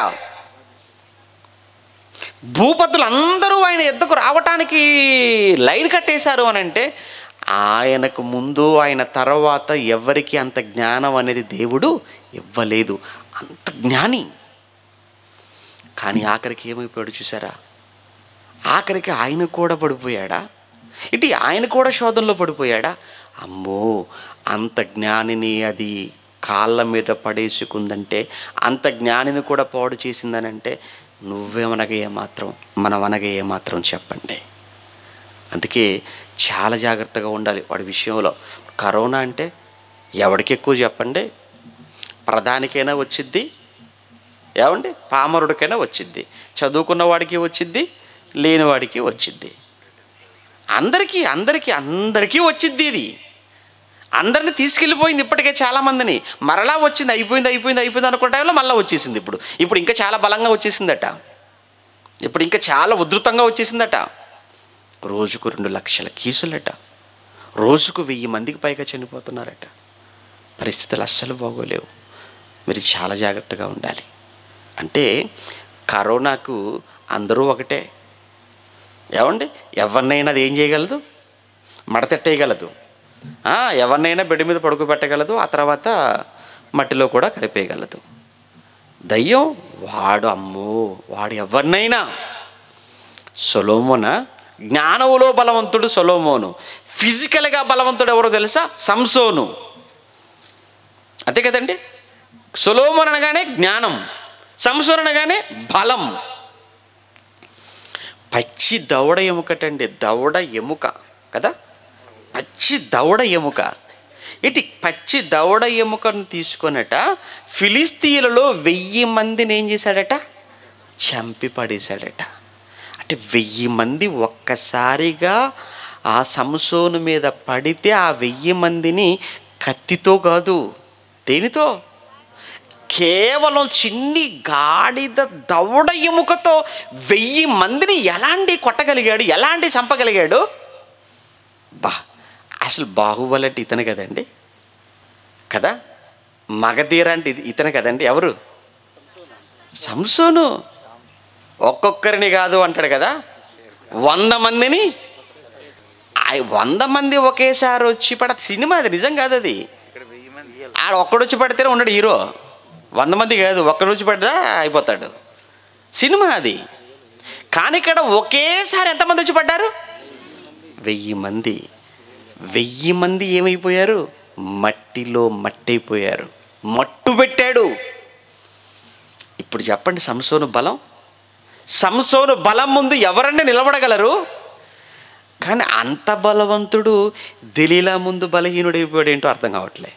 భూపతులు అందరూ ఆయన ఎద్దకు రావటానికి లైన్ కట్టేశారు అని అంటే ఆయనకు ముందు ఆయన తర్వాత ఎవరికి అంత జ్ఞానం అనేది దేవుడు ఇవ్వలేదు అంత జ్ఞాని కానీ ఆఖరికి ఏమైపోయాడు చూసారా ఆఖరికి ఆయన కూడా పడిపోయాడా ఇటు ఆయన కూడా శోధనలో పడిపోయాడా అమ్మో అంత జ్ఞానిని అది కాళ్ళ మీద పడేసుకుందంటే అంత జ్ఞానిని కూడా పాడు చేసిందనంటే నువ్వేమనగా ఏమాత్రం మనం అనగా ఏమాత్రం చెప్పండి అందుకే చాలా జాగ్రత్తగా ఉండాలి వాడి విషయంలో కరోనా అంటే ఎవడికి ఎక్కువ చెప్పండి ప్రధానికైనా వచ్చిద్ది ఏమండి పామరుడికైనా వచ్చిద్ది చదువుకున్న వాడికి వచ్చిద్ది లేనివాడికి వచ్చిద్ది అందరికీ అందరికీ అందరికీ వచ్చిద్ది ఇది అందరిని తీసుకెళ్ళిపోయింది ఇప్పటికే చాలామందిని మరలా వచ్చింది అయిపోయింది అయిపోయింది అయిపోయింది అనుకున్న టైంలో మళ్ళీ వచ్చేసింది ఇప్పుడు ఇప్పుడు ఇంకా చాలా బలంగా వచ్చేసిందట ఇప్పుడు ఇంకా చాలా ఉధృతంగా వచ్చేసిందట రోజుకు రెండు లక్షల కేసులట రోజుకు వెయ్యి మందికి పైగా చనిపోతున్నారట పరిస్థితులు అస్సలు బాగోలేవు మీరు చాలా జాగ్రత్తగా ఉండాలి అంటే కరోనాకు అందరూ ఒకటే ఏమండి ఎవరినైనా అది ఏం చేయగలదు మడతెట్టేయగలదు ఆ, ఎవరినైనా బెడ్ మీద పడుకోబెట్టగలదు ఆ తర్వాత మట్టిలో కూడా కలిపేయగలదు దయ్యం వాడు అమ్మో వాడు ఎవరినైనా సొలోమోన జ్ఞానములో బలవంతుడు సొలోమోను ఫిజికల్గా బలవంతుడు ఎవరో తెలుసా సంసోను అంతే కదండి సొలోమోన్ అనగానే జ్ఞానం సంసోన్ అనగానే బలం పచ్చి దవడ ఎముకటండి దవడ ఎముక కదా పచ్చి దవడ ఎముక ఇటు పచ్చి దవడ ఎముకను తీసుకొనట ఫిలిస్తీన్లలో వెయ్యి మందిని ఏం చేశాడట చంపి పడేశాడట అంటే వెయ్యి మంది ఒక్కసారిగా ఆ సంసోను మీద పడితే ఆ వెయ్యి మందిని కత్తితో కాదు దేనితో కేవలం చిన్ని గాడిద దవడ ఎముకతో వెయ్యి మందిని ఎలాంటి కొట్టగలిగాడు ఎలాంటి చంపగలిగాడు బా అసలు బాహుబలి అంటే ఇతను కదండి కదా మగధీర అంటే ఇది ఇతను కదండి ఎవరు సంసోను ఒక్కొక్కరిని కాదు అంటాడు కదా వంద మందిని ఆ వంద మంది ఒకేసారి వచ్చి పడ సినిమా అది నిజం కాదు అది ఆడ ఒక్కడొచ్చి పడితేనే ఉన్నాడు హీరో వంద మంది కాదు ఒక్కడు వచ్చి పడితే అయిపోతాడు సినిమా అది కానీ ఇక్కడ ఒకేసారి ఎంతమంది వచ్చి పడ్డారు వెయ్యి మంది వెయ్యి మంది ఏమైపోయారు మట్టిలో మట్టయిపోయారు మట్టు పెట్టాడు ఇప్పుడు చెప్పండి సంసోను బలం సంసోను బలం ముందు ఎవరన్నా నిలబడగలరు కానీ అంత బలవంతుడు దిలీలా ముందు బలహీనుడైపోయాడు ఏంటో అర్థం కావట్లే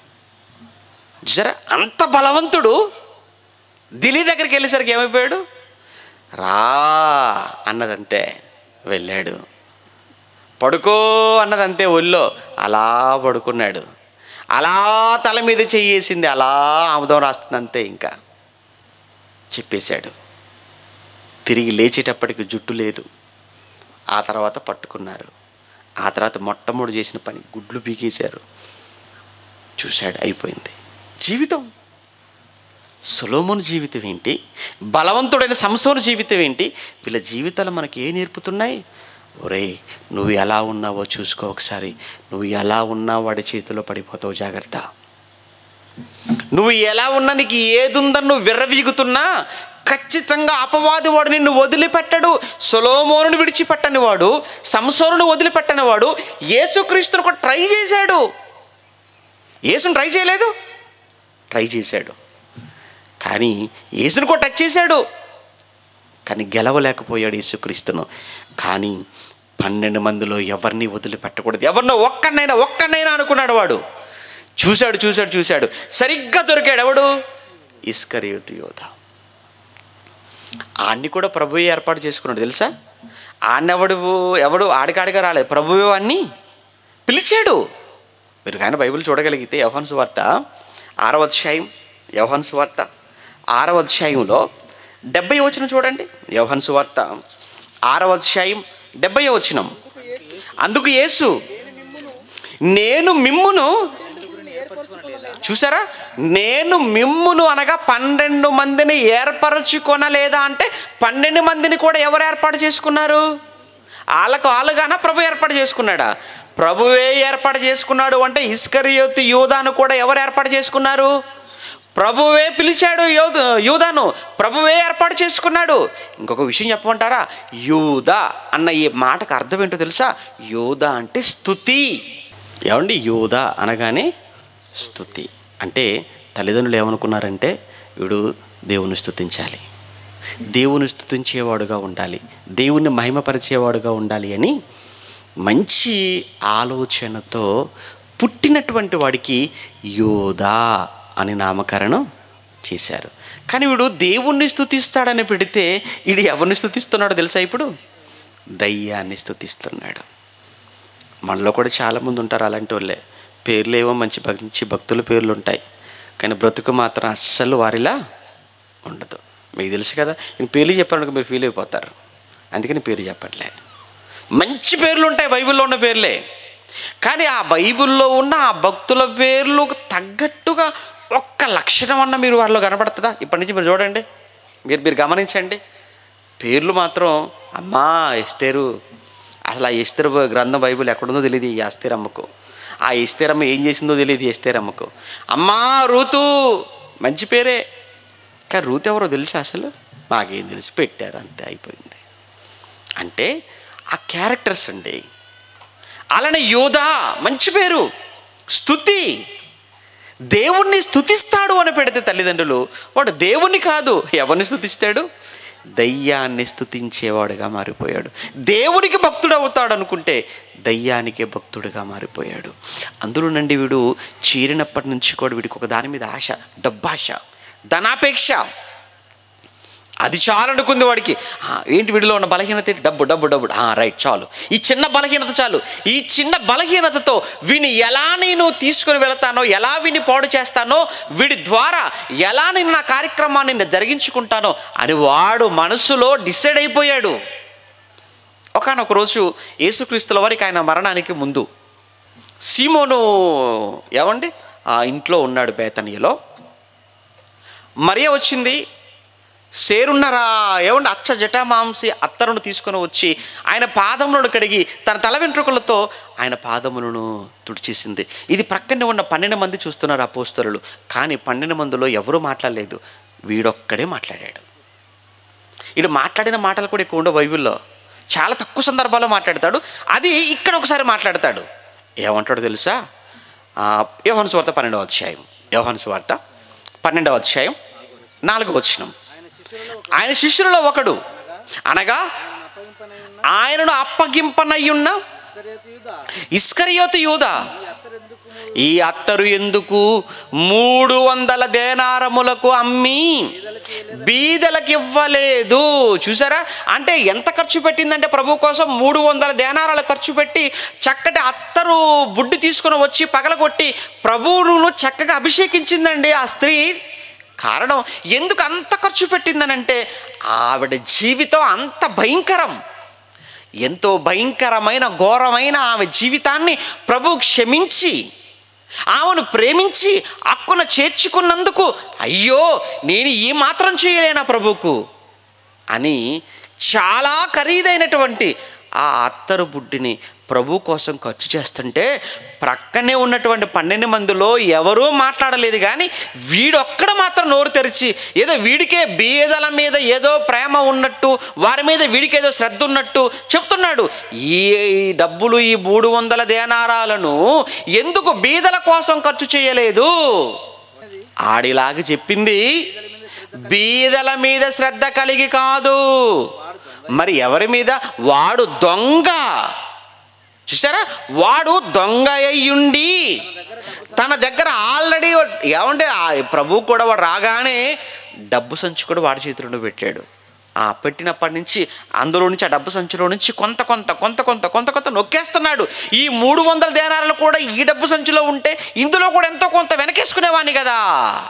జర అంత బలవంతుడు దిల్లీ దగ్గరికి వెళ్ళేసరికి ఏమైపోయాడు రా అన్నదంతే వెళ్ళాడు పడుకో అన్నదంతే ఒళ్ళో అలా పడుకున్నాడు అలా తల మీద చెయ్యేసింది అలా ఆముదం రాస్తుంది అంతే ఇంకా చెప్పేశాడు తిరిగి లేచేటప్పటికి జుట్టు లేదు ఆ తర్వాత పట్టుకున్నారు ఆ తర్వాత మొట్టమొదటి చేసిన పని గుడ్లు పీకేశారు చూశాడు అయిపోయింది జీవితం సులోముని జీవితం ఏంటి బలవంతుడైన సంసోను జీవితం ఏంటి వీళ్ళ జీవితాలు మనకి ఏ నేర్పుతున్నాయి ఒరే నువ్వు ఎలా ఉన్నావో చూసుకో ఒకసారి నువ్వు ఎలా ఉన్నా వాడి చేతిలో పడిపోతావు జాగ్రత్త నువ్వు ఎలా ఉన్నా నీకు ఏదుందని నువ్వు విర్రవీగుతున్నా ఖచ్చితంగా అపవాది వాడు నిన్ను వదిలిపెట్టడు సొలోమోనుని విడిచిపెట్టని వాడు సంసోనుని వదిలిపెట్టని వాడు యేసుక్రీస్తును కూడా ట్రై చేశాడు యేసుని ట్రై చేయలేదు ట్రై చేశాడు కానీ యేసుని కూడా టచ్ చేశాడు కానీ గెలవలేకపోయాడు యేసుక్రీస్తును కానీ పన్నెండు మందిలో ఎవరిని వదిలిపెట్టకూడదు ఎవరినో ఒక్కనైనా ఒక్కనైనా అనుకున్నాడు వాడు చూశాడు చూశాడు చూశాడు సరిగ్గా దొరికాడు ఎవడు ఇస్కరియోతు యోధ ఆడిని కూడా ప్రభువే ఏర్పాటు చేసుకున్నాడు తెలుసా ఆడినెవడు ఎవడు ఆడికాడిగా రాలేదు ప్రభువే అన్ని పిలిచాడు మీరు కానీ బైబిల్ చూడగలిగితే యవహన్స్ వార్త ఆరవ అధ్యాయం యవహన్స్ వార్త ఆరవ అధ్యాయంలో డెబ్బై వచనం చూడండి యవహన్స్ వార్త ఆరవ అధ్యాయం డెబ్బై వచనం అందుకు యేసు నేను మిమ్మును చూసారా నేను మిమ్మును అనగా పన్నెండు మందిని ఏర్పరచుకొనలేదా అంటే పన్నెండు మందిని కూడా ఎవరు ఏర్పాటు చేసుకున్నారు వాళ్ళకు వాళ్ళుగానా ప్రభు ఏర్పాటు చేసుకున్నాడా ప్రభువే ఏర్పాటు చేసుకున్నాడు అంటే ఇస్కరియోతు యూదాను కూడా ఎవరు ఏర్పాటు చేసుకున్నారు ప్రభువే పిలిచాడు యోధ యూదాను ప్రభువే ఏర్పాటు చేసుకున్నాడు ఇంకొక విషయం చెప్పమంటారా యూదా అన్న ఈ మాటకు అర్థం ఏంటో తెలుసా యూదా అంటే స్థుతి ఏమండి యోధ అనగానే స్థుతి అంటే తల్లిదండ్రులు ఏమనుకున్నారంటే వీడు దేవుని స్థుతించాలి దేవుని స్థుతించేవాడుగా ఉండాలి దేవుని మహిమపరిచేవాడుగా ఉండాలి అని మంచి ఆలోచనతో పుట్టినటువంటి వాడికి యోధా అని నామకరణం చేశారు కానీ వీడు దేవుణ్ణి స్థుతిస్తాడని పెడితే వీడు ఎవరిని స్థుతిస్తున్నాడో తెలుసా ఇప్పుడు దయ్యాన్ని స్థుతిస్తున్నాడు మనలో కూడా చాలామంది ఉంటారు అలాంటి వాళ్ళే పేర్లు ఏవో మంచి భక్- మంచి భక్తుల పేర్లు ఉంటాయి కానీ బ్రతుకు మాత్రం అస్సలు వారిలా ఉండదు మీకు తెలుసు కదా నేను పేర్లు చెప్పాను మీరు ఫీల్ అయిపోతారు అందుకని పేరు చెప్పట్లే మంచి పేర్లు ఉంటాయి బైబిల్లో ఉన్న పేర్లే కానీ ఆ బైబిల్లో ఉన్న ఆ భక్తుల పేర్లు తగ్గట్టుగా ఒక్క లక్షణం అన్న మీరు వాళ్ళలో కనబడుతుందా ఇప్పటి నుంచి మీరు చూడండి మీరు మీరు గమనించండి పేర్లు మాత్రం అమ్మా ఎస్తేరు అసలు ఆ ఎస్తేరు గ్రంథం బైబిల్ ఎక్కడుందో తెలియదు ఈ ఎస్తేరమ్మకు ఆ ఎస్తేరమ్మ ఏం చేసిందో తెలియదు ఈ ఎస్తేరమ్మకు అమ్మా రూతు మంచి పేరే కానీ రూత్ ఎవరో తెలుసా అసలు మాకేం తెలిసి పెట్టారు అంతే అయిపోయింది అంటే ఆ క్యారెక్టర్స్ అండి అలానే యోధా మంచి పేరు స్థుతి దేవుణ్ణి స్థుతిస్తాడు అని పెడితే తల్లిదండ్రులు వాడు దేవుణ్ణి కాదు ఎవరిని స్థుతిస్తాడు దయ్యాన్ని స్థుతించేవాడుగా మారిపోయాడు దేవునికి భక్తుడు అవుతాడు అనుకుంటే దయ్యానికే భక్తుడిగా మారిపోయాడు అందులోనండి వీడు చీరినప్పటి నుంచి కూడా వీడికి ఒక దాని మీద ఆశ డబ్బాశ ధనాపేక్ష అది చాలు అనుకుంది వాడికి ఆ, ఏంటి వీడిలో ఉన్న బలహీనత ఏంటి? డబ్బు డబ్బు డబ్బు ఆ, రైట్ చాలు ఈ చిన్న బలహీనత చాలు ఈ చిన్న బలహీనతతో వీని ఎలా నేను తీసుకొని వెళతానో ఎలా వీని పాడు చేస్తానో వీడి ద్వారా ఎలా నేను నా కార్యక్రమాన్ని నేను జరిగించుకుంటానో అని వాడు మనసులో డిసైడ్ అయిపోయాడు ఒకనొక రోజు యేసుక్రీస్తుల వారికి ఆయన మరణానికి ముందు సీమోను ఏమండి ఆ ఇంట్లో ఉన్నాడు బేతనీయలో మరియ వచ్చింది సేరున్నరా ఏమండి అచ్చ జటామాంసి అత్తరును తీసుకొని వచ్చి ఆయన పాదములను కడిగి తన తల వెంట్రుకలతో ఆయన పాదములను తుడిచేసింది ఇది ప్రక్కనే ఉన్న పన్నెండు మంది చూస్తున్నారు అపోస్తరులు కానీ పన్నెండు మందిలో ఎవరూ మాట్లాడలేదు వీడొక్కడే మాట్లాడాడు వీడు మాట్లాడిన మాటలు కూడా ఎక్కువ ఉండవు బైబిల్లో చాలా తక్కువ సందర్భాల్లో మాట్లాడతాడు అది ఇక్కడ ఒకసారి మాట్లాడతాడు ఏమంటాడో తెలుసా ఆ, యోహాను సువార్త పన్నెండవ అధ్యాయం యోహాను సువార్త పన్నెండవ అధ్యాయం నాలుగవ వచనం ఆయన శిష్యులలో ఒకడు అనగా ఆయనను అప్పగింపనయ్యున్న ఇస్కరియోతు యూదా ఈ అత్తరు ఎందుకు మూడు వందల దేనారములకు అమ్మి బీదలకు ఇవ్వలేదు చూసారా అంటే ఎంత ఖర్చు పెట్టిందంటే ప్రభు కోసం మూడు వందల దేనారాలు ఖర్చు పెట్టి చక్కటి అత్తరు బుడ్డి తీసుకొని వచ్చి పగలగొట్టి ప్రభువును చక్కగా అభిషేకించిందండి ఆ స్త్రీ కారణం ఎందుకు అంత ఖర్చు పెట్టిందనంటే ఆవిడ జీవితం అంత భయంకరం ఎంతో భయంకరమైన ఘోరమైన ఆమె జీవితాన్ని ప్రభు క్షమించి ఆమెను ప్రేమించి అక్కున చేర్చుకున్నందుకు అయ్యో నేను ఈ మాత్రం చేయలేనా ప్రభుకు అని చాలా ఖరీదైనటువంటి ఆ అత్తరు బుడ్డిని ప్రభు కోసం ఖర్చు చేస్తుంటే ప్రక్కనే ఉన్నటువంటి పన్నెండు మందిలో ఎవరూ మాట్లాడలేదు కానీ వీడొక్కడ మాత్రం నోరు తెరిచి ఏదో వీడికే బీదల మీద ఏదో ప్రేమ ఉన్నట్టు వారి మీద వీడికి ఏదో శ్రద్ధ ఉన్నట్టు చెప్తున్నాడు ఈ ఈ డబ్బులు ఈ మూడు వందల దేనారాలను ఎందుకు బీదల కోసం ఖర్చు చేయలేదు ఆడిలాగా చెప్పింది బీదల మీద శ్రద్ధ కలిగి కాదు మరి ఎవరి మీద వాడు దొంగ చూసారా వాడు దొంగ అయ్యుండి తన దగ్గర ఆల్రెడీ ఏమంటే ఆ ప్రభు కూడా వాడు రాగానే డబ్బు సంచి కూడా వాడి చేతిలో పెట్టాడు ఆ పెట్టినప్పటి నుంచి అందులో నుంచి ఆ డబ్బు సంచిలో నుంచి కొంత కొంత కొంత కొంత కొంత కొంత నొక్కేస్తున్నాడు ఈ మూడు వందల దేనారాలు కూడా ఈ డబ్బు సంచిలో ఉంటే ఇందులో కూడా ఎంతో కొంత వెనకేసుకునేవాడిని కదా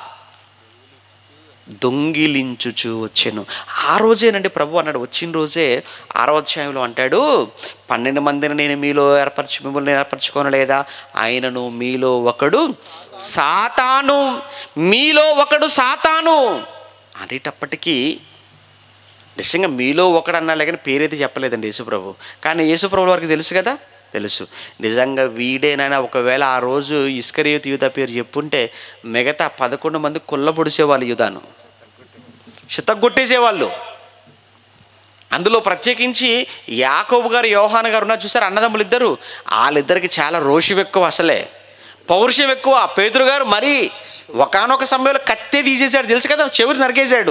దొంగిలించుచు వచ్చాను ఆ రోజేనండి ప్రభు అన్నాడు వచ్చిన రోజే ఆరో అధ్యాయంలో అంటాడు పన్నెండు మందిని నేను మీలో ఏర్పరచు మిమ్మల్ని ఏర్పరచుకోను లేదా ఆయనను మీలో ఒకడు సాతాను మీలో ఒకడు సాతాను అనేటప్పటికీ నిజంగా మీలో ఒకడు అన్నా కానీ పేరైతే చెప్పలేదండి యేసుప్రభు కానీ యేసుప్రభు వారికి తెలుసు కదా తెలుసు నిజంగా వీడేనైనా ఒకవేళ ఆ రోజు ఇస్కరియోత్ యూద పేరు చెప్పుంటే మిగతా పదకొండు మంది కుళ్ళబొడిసేవాళ్ళు యూదాను చిత్తగొట్టేసేవాళ్ళు అందులో ప్రత్యేకించి యాకోబు గారు యోహాన్ గారు ఉన్నారు చూసారు అన్నదమ్ములు ఇద్దరు వాళ్ళిద్దరికి చాలా రోషం ఎక్కువ అసలే పౌరుషం ఎక్కువ పేతురు గారు మరీ ఒకనొక సమయంలో కత్తే తీసేశాడు తెలుసు కదా చెవురు నరికేశాడు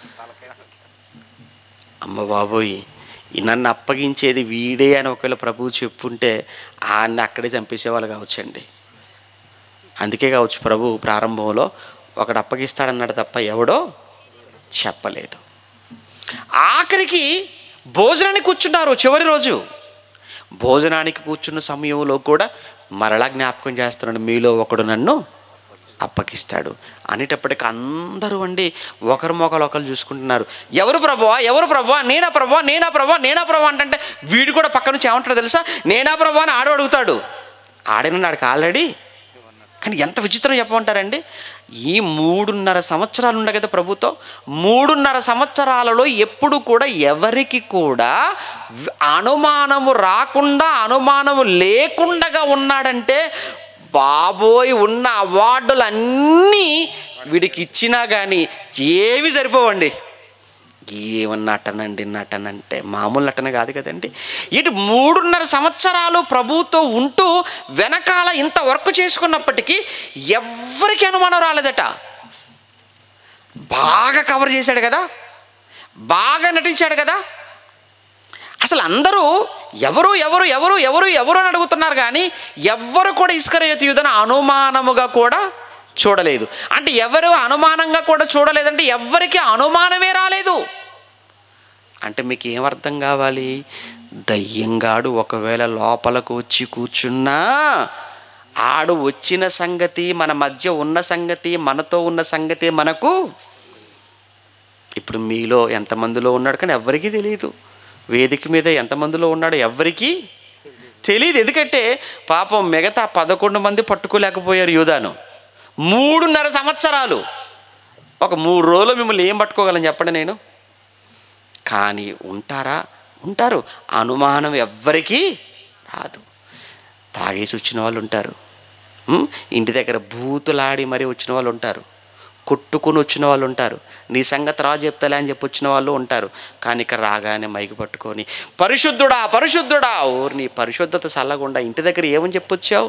అమ్మ బాబోయ్ ఈ నన్ను అప్పగించేది వీడే అని ఒకవేళ ప్రభువు చెప్పుంటే ఆయన్ని అక్కడే చంపేసేవాళ్ళు కావచ్చండి అందుకే కావచ్చు ప్రభు ప్రారంభంలో ఒకడు అప్పగిస్తాడన్నాడు తప్ప ఎవడో చెప్పలేదు ఆఖరికి భోజనానికి కూర్చున్నారు చివరి రోజు భోజనానికి కూర్చున్న సమయంలో కూడా మరలా జ్ఞాపకం చేస్తున్నాడు మీలో ఒకడు నన్ను అప్పగిస్తాడు అనేటప్పటికి అందరూ అండి ఒకరి మొక్కలు ఒకరు చూసుకుంటున్నారు ఎవరు ప్రభువా ఎవరు ప్రభువా నేనా ప్రభువా నేనా ప్రభువా నేనా ప్రభువా అంటే వీడు కూడా పక్క నుంచి ఏమంటాడు తెలుసా నేనా ప్రభువా అని ఆడు అడుగుతాడు ఆడినాడికి ఆల్రెడీ కానీ ఎంత విచిత్రం చెప్పమంటారండి ఈ మూడున్నర సంవత్సరాలు ఉండే కదా ప్రభుతో మూడున్నర సంవత్సరాలలో ఎప్పుడు కూడా ఎవరికి కూడా వ్- అనుమానము రాకుండా అనుమానము లేకుండా ఉన్నాడంటే బాబోయ్ ఉన్న అవార్డులన్నీ వీడికి ఇచ్చినా కానీ ఏవి సరిపోవండి ఏమన్నా నటనండి నటన అంటే మామూలు నటన కాదు కదండి ఇటు మూడున్నర సంవత్సరాలు ప్రభువుతో ఉంటూ వెనకాల ఇంత వర్క్ చేసుకున్నప్పటికీ ఎవ్వరికి అనుమానం రాలేదట బాగా కవర్ చేశాడు కదా బాగా నటించాడు కదా అసలు అందరూ ఎవరు ఎవరు ఎవరు ఎవరు ఎవరు అని అడుగుతున్నారు కానీ ఎవ్వరు కూడా ఇస్కరయోతి యూదను అనుమానముగా కూడా చూడలేదు అంటే ఎవరు అనుమానంగా కూడా చూడలేదంటే ఎవ్వరికి అనుమానమే రాలేదు అంటే మీకు ఏం అర్థం కావాలి దయ్యంగాడు ఒకవేళ లోపలకు వచ్చి కూర్చున్నా ఆడు వచ్చిన సంగతి మన మధ్య ఉన్న సంగతి మనతో ఉన్న సంగతి మనకు ఇప్పుడు మీలో ఎంతమందిలో ఉన్నాడు కానీ ఎవ్వరికీ తెలియదు వేదిక మీద ఎంతమందిలో ఉన్నాడో ఎవ్వరికీ తెలియదు ఎందుకంటే పాపం మిగతా పదకొండు మంది పట్టుకోలేకపోయారు యూదాను మూడున్నర సంవత్సరాలు ఒక మూడు రోజులు మిమ్మల్ని ఏం పట్టుకోగలను చెప్పండి నేను కానీ ఉంటారా ఉంటారు అనుమానం ఎవ్వరికీ రాదు తాగేసి వచ్చిన వాళ్ళు ఉంటారు ఉమ్, ఇంటి దగ్గర బూతులాడి మరీ వచ్చిన వాళ్ళు ఉంటారు కొట్టుకుని వచ్చిన వాళ్ళు ఉంటారు నీ సంగతి రా చెప్తలే అని చెప్పి వచ్చిన వాళ్ళు ఉంటారు కానీ ఇక్కడ రాగానే మైకి పట్టుకొని పరిశుద్ధుడా పరిశుద్ధుడా ఓరు నీ పరిశుద్ధత చల్లకుండా ఇంటి దగ్గర ఏమని చెప్పొచ్చావు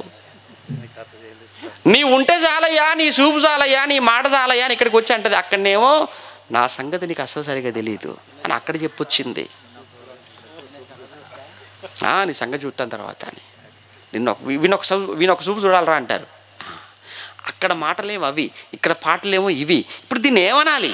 నీ ఉంటే చాలయ్యా నీ చూపు చాలయ్యా నీ మాట చాలయ్యా అని ఇక్కడికి వచ్చి అంటది అక్కడనేమో నా సంగతి నీకు అసలు సరిగా తెలియదు అని అక్కడ చెప్పొచ్చింది "ఆ, నీ సంగతి చూస్తాను తర్వాత అని నిన్న ఒక వీనొక సూ- వీనొక చూపు చూడాలరా అంటారు "ఆ, అక్కడ మాటలేమో అవి ఇక్కడ పాటలేమో ఇవి ఇప్పుడు దీన్ని ఏమనాలి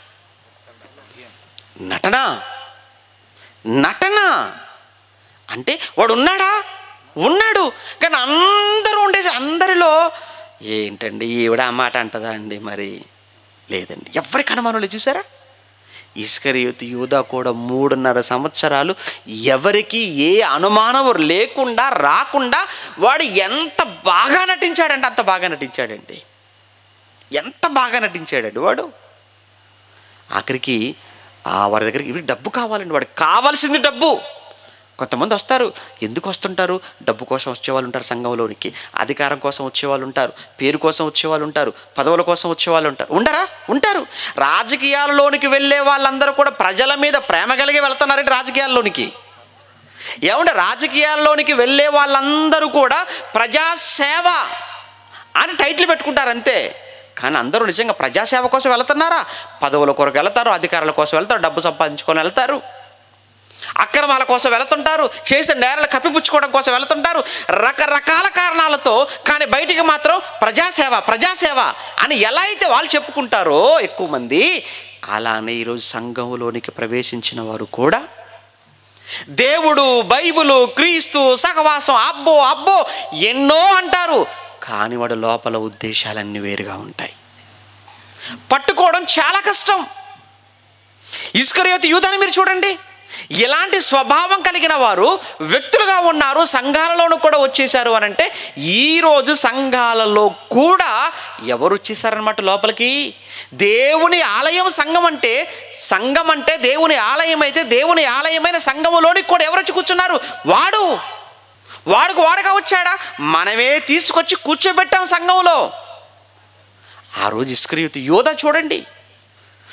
నటన నటన అంటే వాడు ఉన్నాడా ఉన్నాడు కానీ అందరూ ఉండేసి అందరిలో ఏంటండి ఈవిడ ఆ మాట అంటదా అండి మరి లేదండి ఎవరికి అనుమానం లేదు చూసారా ఇస్కరియోతు యూదా కూడా మూడున్నర సంవత్సరాలు ఎవరికి ఏ అనుమానం లేకుండా రాకుండా వాడు ఎంత బాగా నటించాడంటే అంత బాగా నటించాడండి ఎంత బాగా నటించాడండి వాడు ఆఖరికి ఆ వారి దగ్గరికి ఇవి డబ్బు కావాలండి వాడికి కావాల్సింది డబ్బు కొంతమంది వస్తారు ఎందుకు వస్తుంటారు డబ్బు కోసం వచ్చేవాళ్ళు ఉంటారు సంఘంలోనికి అధికారం కోసం వచ్చేవాళ్ళు ఉంటారు పేరు కోసం వచ్చేవాళ్ళు ఉంటారు పదవుల కోసం వచ్చేవాళ్ళు ఉంటారు ఉండరా ఉంటారు రాజకీయాలలోనికి వెళ్ళే వాళ్ళందరూ కూడా ప్రజల మీద ప్రేమ కలిగి వెళ్తున్నారండి రాజకీయాల్లోనికి ఏమంటే రాజకీయాల్లోనికి వెళ్ళే వాళ్ళందరూ కూడా ప్రజాసేవ అని టైటిల్ పెట్టుకుంటారు అంతే కానీ అందరూ నిజంగా ప్రజాసేవ కోసం వెళ్తున్నారా పదవుల కొరకు వెళ్తారు అధికారుల కోసం వెళ్తారు డబ్బు సంపాదించుకొని వెళ్తారు అక్రమాల కోసం వెళుతుంటారు చేసిన నేరాలు కప్పిపుచ్చుకోవడం కోసం వెళుతుంటారు రకరకాల కారణాలతో కానీ బయటికి మాత్రం ప్రజాసేవ ప్రజాసేవ అని ఎలా అయితే వాళ్ళు చెప్పుకుంటారో ఎక్కువ మంది అలానే ఈరోజు సంఘంలోనికి ప్రవేశించిన వారు కూడా దేవుడు బైబిలు క్రీస్తు సహవాసం అబ్బో అబ్బో ఎన్నో అంటారు కానీ వాడు లోపల ఉద్దేశాలన్నీ వేరుగా ఉంటాయి పట్టుకోవడం చాలా కష్టం ఇస్కరియోతి యూదాన్ని మీరు చూడండి ఇలాంటి స్వభావం కలిగిన వారు వ్యక్తులుగా ఉన్నారు సంఘాలలోనూ కూడా వచ్చేసారు అని అంటే ఈరోజు సంఘాలలో కూడా ఎవరు వచ్చేసారనమాట లోపలికి దేవుని ఆలయం సంఘం అంటే సంఘం అంటే దేవుని ఆలయం అయితే దేవుని ఆలయమైన సంఘములోనికి కూడా ఎవరు వచ్చి కూర్చున్నారు వాడు వాడుకు వాడుగా వచ్చాడా మనమే తీసుకొచ్చి కూర్చోబెట్టాం సంఘంలో ఆ రోజు ఇస్క్రియుతి యోధ చూడండి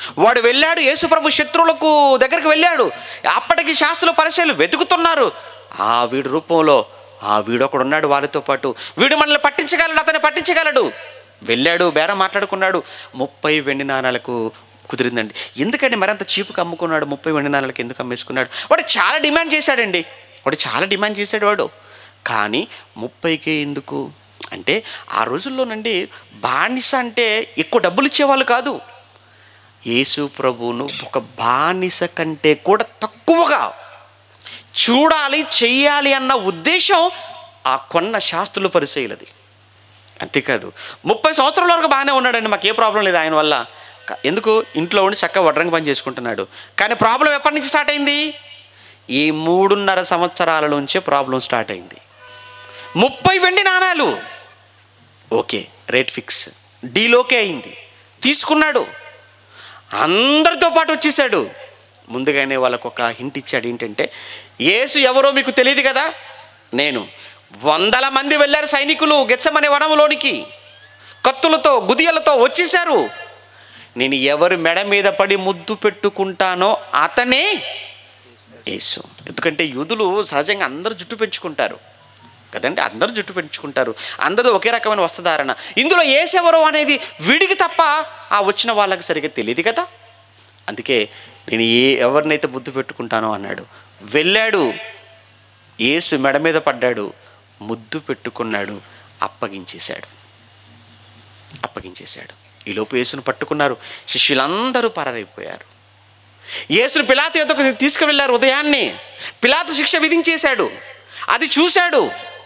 వాడు వెళ్ళాడు యేసుప్రభు శత్రువులకు దగ్గరికి వెళ్ళాడు అప్పటికి శాస్త్రులు పరిచయాలు వెతుకుతున్నారు ఆ వీడి రూపంలో ఆ వీడు ఒకడు ఉన్నాడు వారితో పాటు వీడు మనల్ని పట్టించగలడు అతన్ని పట్టించగలడు వెళ్ళాడు బేరం మాట్లాడుకున్నాడు ముప్పై వెండి నాణాలకు కుదిరిందండి ఎందుకండి మరింత చీపుకి అమ్ముకున్నాడు ముప్పై వెండి నాణాలకు ఎందుకు అమ్మేసుకున్నాడు వాడు చాలా డిమాండ్ చేశాడండి వాడు చాలా డిమాండ్ చేశాడు వాడు కానీ ముప్పైకే ఎందుకు అంటే ఆ రోజుల్లోనండి బానిస అంటే ఎక్కువ డబ్బులు ఇచ్చేవాళ్ళు కాదు యేసు ప్రభువును ఒక బానిస కంటే కూడా తక్కువగా చూడాలి చెయ్యాలి అన్న ఉద్దేశం ఆ కొన్న శాస్త్రుల పరిచయులది అంతేకాదు ముప్పై సంవత్సరాల వరకు బాగానే ఉన్నాడండి మాకు ఏ ప్రాబ్లం లేదు ఆయన వల్ల క- ఎందుకు ఇంట్లో ఉండి చక్కగా వడ్రంగి పని చేసుకుంటున్నాడు కానీ ప్రాబ్లం ఎప్పటి నుంచి స్టార్ట్ అయింది ఈ మూడున్నర సంవత్సరాల నుంచే ప్రాబ్లం స్టార్ట్ అయింది ముప్పై వెండి నాణాలు ఓకే రేట్ ఫిక్స్ డీలోకే అయింది తీసుకున్నాడు అందరితో పాటు వచ్చేసాడు ముందుగానే వాళ్ళకు ఒక హింట్ ఇచ్చాడు ఏంటంటే యేసు ఎవరో మీకు తెలియదు కదా నేను వందల మంది వెళ్ళారు సైనికులు గెచ్చమనే వనంలోనికి కత్తులతో గుదియలతో వచ్చేసారు నేను ఎవరి మెడ మీద పడి ముద్దు పెట్టుకుంటానో అతనే యేసు ఎందుకంటే యూదులు సహజంగా అందరూ జుట్టు పెంచుకుంటారు కదండి అందరూ జుట్టు పెంచుకుంటారు అందరూ ఒకే రకమైన వస్త్రధారణ ఇందులో ఏసెవరో అనేది వీడికి తప్ప ఆ వచ్చిన వాళ్ళకి సరిగ్గా తెలియదు కదా అందుకే నేను ఏ ఎవరినైతే బుద్ధి పెట్టుకుంటానో అన్నాడు వెళ్ళాడు ఏసు మెడ మీద పడ్డాడు ముద్దు పెట్టుకున్నాడు అప్పగించేశాడు అప్పగించేశాడు ఈలోపు యేసును పట్టుకున్నారు శిష్యులందరూ పరారైపోయారు యేసును పిలాతు యొద్దకు తీసుకువెళ్ళారు ఉదయాన్నే పిలాతు శిక్ష విధించేశాడు అది చూశాడు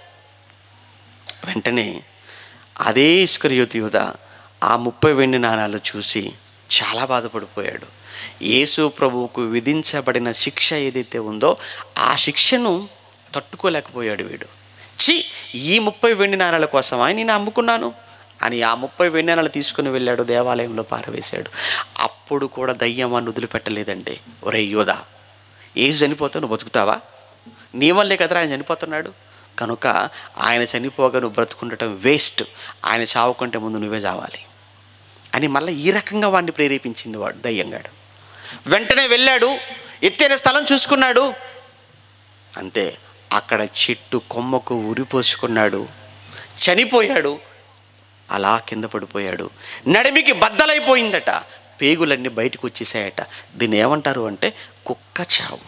వెంటనే అదే ఇస్కరియోతి యూద ఆ ముప్పై వెండి నాణాలు చూసి చాలా బాధపడిపోయాడు యేసు ప్రభువుకు విధించబడిన శిక్ష ఏదైతే ఉందో ఆ శిక్షను తట్టుకోలేకపోయాడు వీడు చి ఈ ముప్పై వెండి నాణాల కోసమా నేను అమ్ముకున్నాను అని ఆ ముప్పై వెండి నాణాలు తీసుకుని వెళ్ళాడు దేవాలయంలో పారవేశాడు అప్పుడు కూడా దయ్యమాన్ని వదిలిపెట్టలేదండి ఒరే యోధ ఏసు చనిపోతే నువ్వు బతుకుతావా నీ వల్లే కదరా ఆయన చనిపోతున్నాడు కనుక ఆయన చనిపోగా నువ్వు బ్రతుకుండటం వేస్ట్ ఆయన చావుకుంటే ముందు నువ్వే చావాలి అని మళ్ళీ ఈ రకంగా వాడిని ప్రేరేపించింది వాడు దయ్యంగాడు వెంటనే వెళ్ళాడు ఎత్తైన స్థలం చూసుకున్నాడు అంతే అక్కడ చెట్టు కొమ్మకు ఉరిపోసుకున్నాడు చనిపోయాడు అలా కింద పడిపోయాడు నడిమికి బద్దలైపోయిందట పేగులన్నీ బయటకు వచ్చేసాయట దీన్ని ఏమంటారు అంటే కుక్క చావు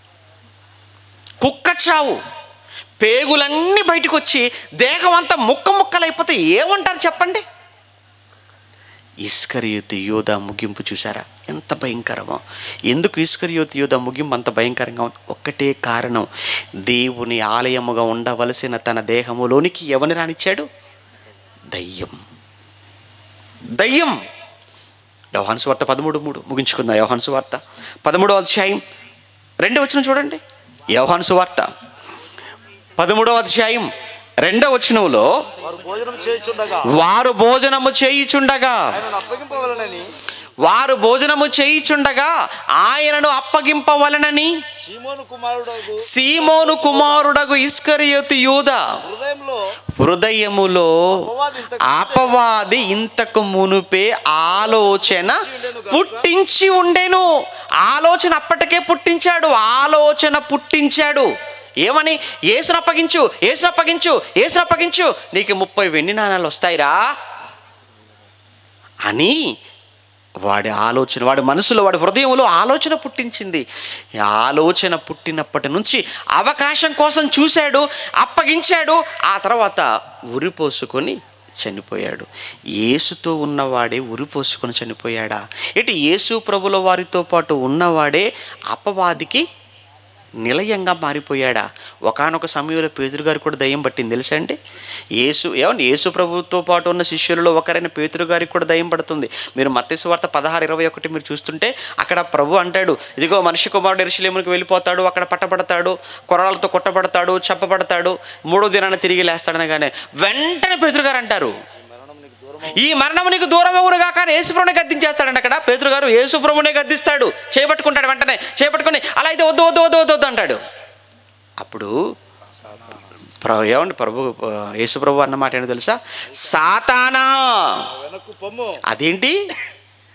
కుక్క చావు పేగులన్నీ బయటకు వచ్చి దేహం అంతా ముక్క ముక్కలైపోతే ఏమంటారు చెప్పండి ఇస్కరియోతి యోధ ముగింపు చూసారా ఎంత భయంకరమో ఎందుకు ఇస్కరియోతి యోధ ముగింపు అంత భయంకరంగా ఉంది ఒక్కటే కారణం దేవుని ఆలయముగా ఉండవలసిన తన దేహములోనికి ఎవరిని రానిచ్చాడు దయ్యం దయ్యం యోహాను వార్త పదమూడు మూడు ముగించుకుందాం యోహాను వార్త పదమూడవ అధ్యాయం రెండో వచ్చిన చూడండి యోహాను వార్త పదమూడవ అధ్యాయం రెండవ వచనంలో వారు భోజనం చేయుచుండగా వారు భోజనము చేయుచుండగా ఆయనను అప్పగింపవలనని వారు భోజనము చేయుచుండగా ఆయనను అప్పగింపవలనని సీమోను కుమారుడు సీమోను కుమారుడగు ఇస్కరియోతు యూద హృదయంలో హృదయములో అపవాది ఇంతకు అపవాది ఇంతకు మునుపే ఆలోచన పుట్టించి ఉండెను ఆలోచన అప్పటికే పుట్టించాడు ఆలోచన పుట్టించాడు ఏమని ఏసును అప్పగించు ఏసును అప్పగించు ఏసును అప్పగించు నీకు ముప్పై వెండి నాణాలు వస్తాయిరా అని వాడి ఆలోచన వాడి మనసులో వాడి హృదయంలో ఆలోచన పుట్టించింది ఈ ఆలోచన పుట్టినప్పటి నుంచి అవకాశం కోసం చూశాడు అప్పగించాడు ఆ తర్వాత ఉరిపోసుకొని చనిపోయాడు యేసుతో ఉన్నవాడే ఉరిపోసుకొని చనిపోయాడా ఇటు యేసు ప్రభుల వారితో పాటు ఉన్నవాడే అపవాదికి నిలయంగా మారిపోయాడా ఒకానొక సమయంలో పేతురు గారు కూడా దయ్యం పట్టింది తెలుసా అండి యేసు ఏమండి యేసు ప్రభుతో పాటు ఉన్న శిష్యులలో ఒకరైన పేతురు గారికి కూడా దయ్యం పడుతుంది మీరు మత్స్సు వార్త పదహారు ఇరవై ఒకటి మీరు చూస్తుంటే అక్కడ ప్రభు అంటాడు ఇదిగో మనిషి కుమారుడు ఎరుశలేమునికి వెళ్ళిపోతాడు అక్కడ పట్టబడతాడు కొరడాలతో కొట్టబడతాడు చెప్పబడతాడు మూడో దినాన్ని తిరిగి లేస్తాడనగానే వెంటనే పేతురు గారు అంటారు ఈ మరణము నీకు దూరం అవునుగా కానీ యేసుప్రభునే గద్దించేస్తాడండి అక్కడ పేతురు గారు యేసుప్రభునే గద్దిస్తాడు చేపట్టుకుంటాడు వెంటనే చేపట్టుకొని అలా అయితే వద్దు వద్దు వద్దు వద్దు వద్దు అంటాడు అప్పుడు ప్ర- ఏమండి ప్రభు యేసుప్రభు అన్నమాట ఏంటో తెలుసా సాతానా వెనక్కు పొమ్ము అదేంటి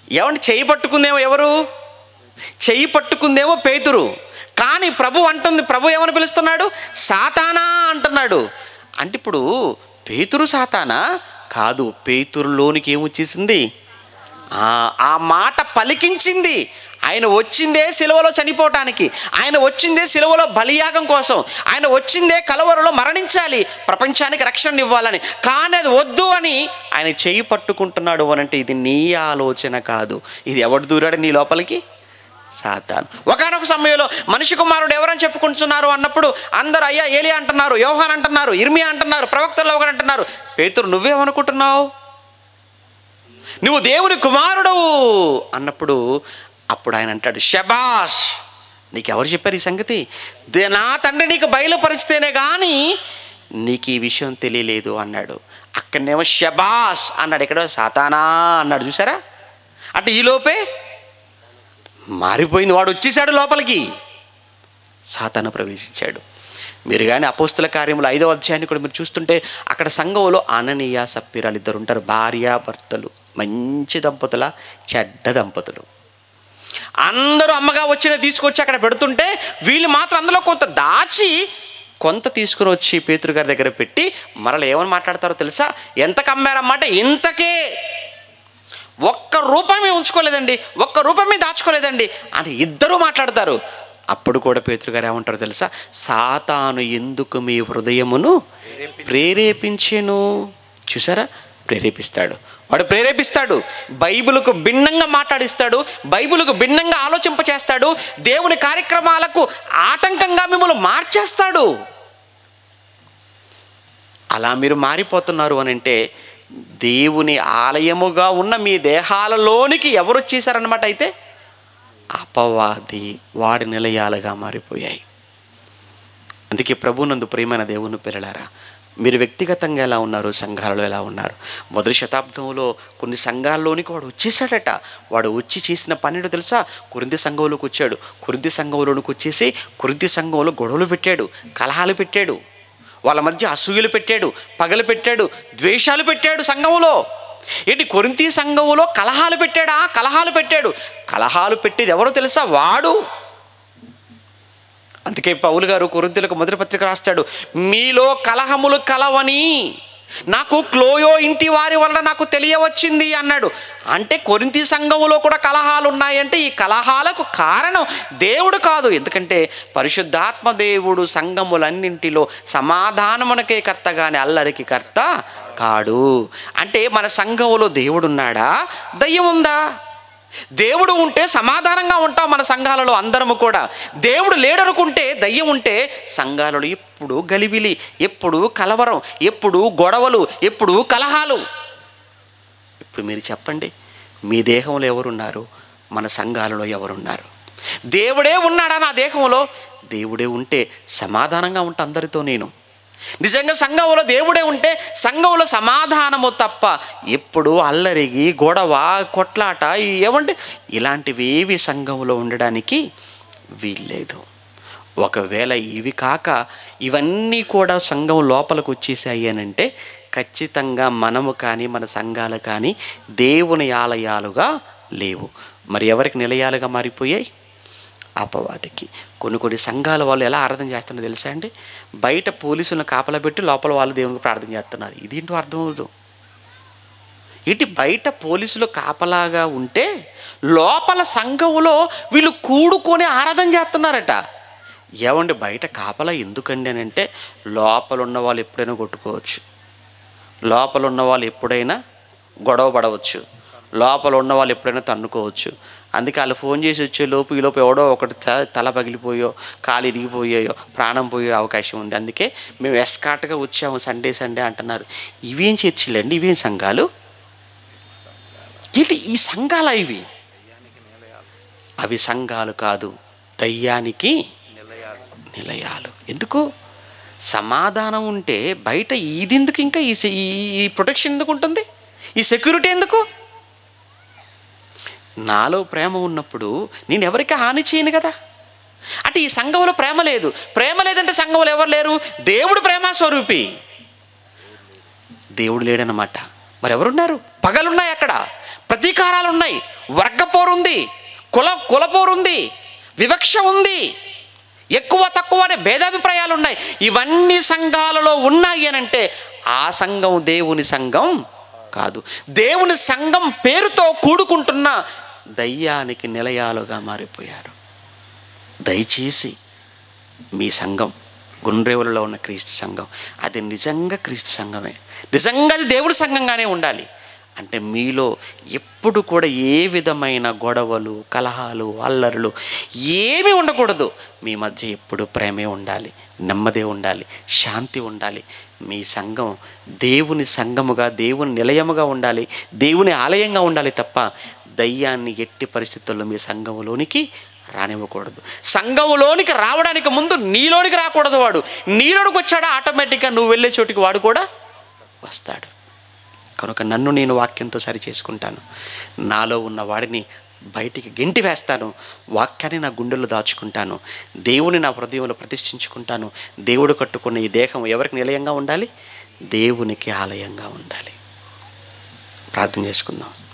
ఏమంటే చెయ్యి పట్టుకుందేమో ఎవరు చెయ్యి పట్టుకుందేమో పేతురు కానీ ప్రభు అంటుంది ప్రభు ఏమని పిలుస్తున్నాడు సాతానా అంటున్నాడు అంటే ఇప్పుడు పేతురు సాతానా కాదు పేతురులోనికి ఏమొచ్చేసింది ఆ ఆ మాట పలికించింది ఆయన వచ్చిందే సిలువలో చనిపోవటానికి ఆయన వచ్చిందే సిలువలో బలియాగం కోసం ఆయన వచ్చిందే కలవరలో మరణించాలి ప్రపంచానికి రక్షణ ఇవ్వాలని కానీ అది వద్దు అని ఆయన చేయి పట్టుకుంటున్నాడు అని అంటే ఇది నీ ఆలోచన కాదు ఇది ఎవడు దూరాడు నీ లోపలికి సాతాను ఒకనొక సమయంలో మనిషి కుమారుడు ఎవరని చెప్పుకుంటున్నారు అన్నప్పుడు అందరూ అయ్యా ఏలి అంటున్నారు యోహాన్ అంటున్నారు ఇర్మియా అంటున్నారు ప్రవక్తల్లో ఒకరు అంటున్నారు పేతురు నువ్వేమనుకుంటున్నావు నువ్వు దేవుని కుమారుడవు అన్నప్పుడు అప్పుడు ఆయన అంటాడు షబాష్ నీకు ఎవరు చెప్పారు ఈ సంగతి దే- నా తండ్రి నీకు బయలుపరిచితేనే కానీ నీకు ఈ విషయం తెలియలేదు అన్నాడు అక్కడనేమో షబాష్ అన్నాడు ఇక్కడ సాతానా అన్నాడు చూసారా అంటే ఈలోపే మారిపోయింది వాడు వచ్చేసాడు లోపలికి సాతాను ప్రవేశించాడు మీరు కానీ అపోస్తుల కార్యములు ఐదవ అధ్యాయాన్ని కూడా మీరు చూస్తుంటే అక్కడ సంఘంలో అననీయ సప్పిరాలు ఇద్దరు ఉంటారు భార్య భర్తలు మంచి దంపతుల చెడ్డ దంపతులు అందరూ అమ్మగా వచ్చిన తీసుకొచ్చి అక్కడ పెడుతుంటే వీళ్ళు మాత్రం అందులో కొంత దాచి కొంత తీసుకుని వచ్చి పేతురు గారి దగ్గర పెట్టి మరలా ఏమని మాట్లాడతారో తెలుసా ఎంతకు అమ్మారన్నమాట ఇంతకే ఒక్క రూపాయి ఉంచుకోలేదండి ఒక్క రూపాయి దాచుకోలేదండి అని ఇద్దరూ మాట్లాడతారు అప్పుడు కూడా పేతురు గారు ఏమంటారు తెలుసా సాతాను ఎందుకు మీ హృదయమును ప్రేరేపించెను చూసారా ప్రేరేపిస్తాడు వాడు ప్రేరేపిస్తాడు బైబిల్కు భిన్నంగా మాట్లాడిస్తాడు బైబిల్కు భిన్నంగా ఆలోచింపచేస్తాడు దేవుని కార్యక్రమాలకు ఆటంకంగా మిమ్మల్ని మార్చేస్తాడు అలా మీరు మారిపోతున్నారు అని అంటే దేవుని ఆలయముగా ఉన్న మీ దేహాలలోనికి ఎవరు వచ్చేసారనమాట అయితే అపవాది వాడి నిలయాలుగా మారిపోయాయి అందుకే ప్రభునందు ప్రియమైన దేవుని పిల్లలారా మీరు వ్యక్తిగతంగా ఎలా ఉన్నారు సంఘాలలో ఎలా ఉన్నారు మొదటి శతాబ్దంలో కొన్ని సంఘాల్లోనికి వాడు వచ్చేసాడట వాడు వచ్చి చేసిన పన్నెండు తెలుసా కురింది సంఘంలోకి వచ్చాడు కురింది సంఘంలోనికి వచ్చేసి కురింది సంఘంలో గొడవలు పెట్టాడు కలహాలు పెట్టాడు వాళ్ళ మధ్య అసూయలు పెట్టాడు పగలు పెట్టాడు ద్వేషాలు పెట్టాడు సంఘంలో ఏంటి కొరింతి సంఘంలో కలహాలు పెట్టాడా కలహాలు పెట్టాడు కలహాలు పెట్టేది ఎవరో తెలుసా వాడు అందుకే పౌలు గారు కొరింతలకు మొదటి పత్రిక రాస్తాడు మీలో కలహములు కలవని నాకు క్లోయో ఇంటి వారి వలన నాకు తెలియవచ్చింది అన్నాడు అంటే కొరింతి సంఘములో కూడా కలహాలు ఉన్నాయంటే ఈ కలహాలకు కారణం దేవుడు కాదు ఎందుకంటే పరిశుద్ధాత్మ దేవుడు సంఘములన్నింటిలో సమాధానమునకే కర్త కానీ అల్లరికి కర్త కాడు అంటే మన సంఘములో దేవుడు ఉన్నాడా దయ్యం ఉందా దేవుడు ఉంటే సమాధానంగా ఉంటాం మన సంఘాలలో అందరము కూడా దేవుడు లేడనుకుంటే దయ్యం ఉంటే సంఘాలలో ఎప్పుడు గలిబిలి ఎప్పుడు కలవరం ఎప్పుడు గొడవలు ఎప్పుడు కలహాలు ఇప్పుడు మీరు చెప్పండి మీ దేహంలో ఎవరున్నారు మన సంఘాలలో ఎవరున్నారు దేవుడే ఉన్నాడా నా దేహంలో దేవుడే ఉంటే సమాధానంగా ఉంటా అందరితో నేను నిజంగా సంఘంలో దేవుడే ఉంటే సంఘంలో సమాధానము తప్ప ఎప్పుడు అల్లరిగి గొడవ కొట్లాట ఈ ఏమంటే ఇలాంటివి ఏవి సంఘంలో ఉండడానికి వీల్లేదు ఒకవేళ ఇవి కాక ఇవన్నీ కూడా సంఘం లోపలికి వచ్చేసాయి అని అంటే ఖచ్చితంగా మనము కానీ మన సంఘాలు కానీ దేవుని ఆలయాలుగా లేవు మరి ఎవరికి నిలయాలుగా మారిపోయాయి అపవాదికి కొన్ని కొన్ని సంఘాల వాళ్ళు ఎలా ఆరాధన చేస్తున్నారో తెలుసా అండి బయట పోలీసులను కాపలా పెట్టి లోపల వాళ్ళు దేవునికి ప్రార్థన చేస్తున్నారు ఇదేంటో అర్థం అవ్వదు ఇటు బయట పోలీసులు కాపలాగా ఉంటే లోపల సంఘంలో వీళ్ళు కూడుకొని ఆరాధన చేస్తున్నారట ఏమండి బయట కాపలా ఎందుకండి అని అంటే లోపల ఉన్న వాళ్ళు ఎప్పుడైనా కొట్టుకోవచ్చు లోపల ఉన్న వాళ్ళు ఎప్పుడైనా గొడవ పడవచ్చు లోపల ఉన్న వాళ్ళు ఎప్పుడైనా తన్నుకోవచ్చు అందుకే వాళ్ళు ఫోన్ చేసి వచ్చే లోపు ఈ లోపు ఎవడో ఒకటి త- తల పగిలిపోయో కాలు ఇరిగిపోయాయో ప్రాణం పోయే అవకాశం ఉంది అందుకే మేము ఎస్కాట్గా వచ్చాము సండే సండే అంటున్నారు ఇవేం చర్చిలండి ఇవేం సంఘాలు ఏంటి ఈ సంఘాలా ఇవి అవి సంఘాలు కాదు దయ్యానికి నిలయాలు ఎందుకు సమాధానం ఉంటే బయట ఇది ఎందుకు ఇంకా ఈ సె- ఈ- ఈ ప్రొటెక్షన్ ఎందుకు ఉంటుంది ఈ సెక్యూరిటీ ఎందుకు నాలో ప్రేమ ఉన్నప్పుడు నేను ఎవరికి హాని చేయను కదా అంటే ఈ సంఘంలో ప్రేమ లేదు ప్రేమ లేదంటే సంఘంలో ఎవరు లేరు దేవుడు ప్రేమ స్వరూపి దేవుడు లేడనమాట మరి ఎవరున్నారు పగలున్నాయి అక్కడ ప్రతీకారాలు ఉన్నాయి వర్గపోరుంది కుల కులపోరుంది వివక్ష ఉంది ఎక్కువ తక్కువ అనే భేదాభిప్రాయాలు ఉన్నాయి ఇవన్నీ సంఘాలలో ఉన్నాయి అని అంటే ఆ సంఘం దేవుని సంఘం కాదు దేవుని సంఘం పేరుతో కూడుకుంటున్న దయ్యానికి నిలయాలుగా మారిపోయారు దయచేసి మీ సంఘం గుండ్రేవులలో ఉన్న క్రీస్తు సంఘం అది నిజంగా క్రీస్తు సంఘమే నిజంగా అది దేవుడి సంఘంగానే ఉండాలి అంటే మీలో ఎప్పుడు కూడా ఏ విధమైన గొడవలు కలహాలు అల్లరులు ఏమీ ఉండకూడదు మీ మధ్య ఎప్పుడు ప్రేమే ఉండాలి నెమ్మదే ఉండాలి శాంతి ఉండాలి మీ సంఘం దేవుని సంఘముగా దేవుని నిలయముగా ఉండాలి దేవుని ఆలయంగా ఉండాలి తప్ప దయ్యాన్ని ఎట్టి పరిస్థితుల్లో మీ సంఘములోనికి రానివ్వకూడదు సంఘములోనికి రావడానికి ముందు నీలోనికి రాకూడదు వాడు నీలోనికి వచ్చాడా ఆటోమేటిక్గా నువ్వు వెళ్ళే చోటికి వాడు కూడా వస్తాడు కనుక నన్ను నేను వాక్యంతో సరి చేసుకుంటాను నాలో ఉన్న వాడిని బయటికి గెంటి వేస్తాను వాక్యాన్ని నా గుండెల్లో దాచుకుంటాను దేవుని నా హృదయంలో ప్రతిష్ఠించుకుంటాను దేవుడు కట్టుకున్న ఈ దేహం ఎవరికి నిలయంగా ఉండాలి దేవునికి ఆలయంగా ఉండాలి ప్రార్థన చేసుకుందాం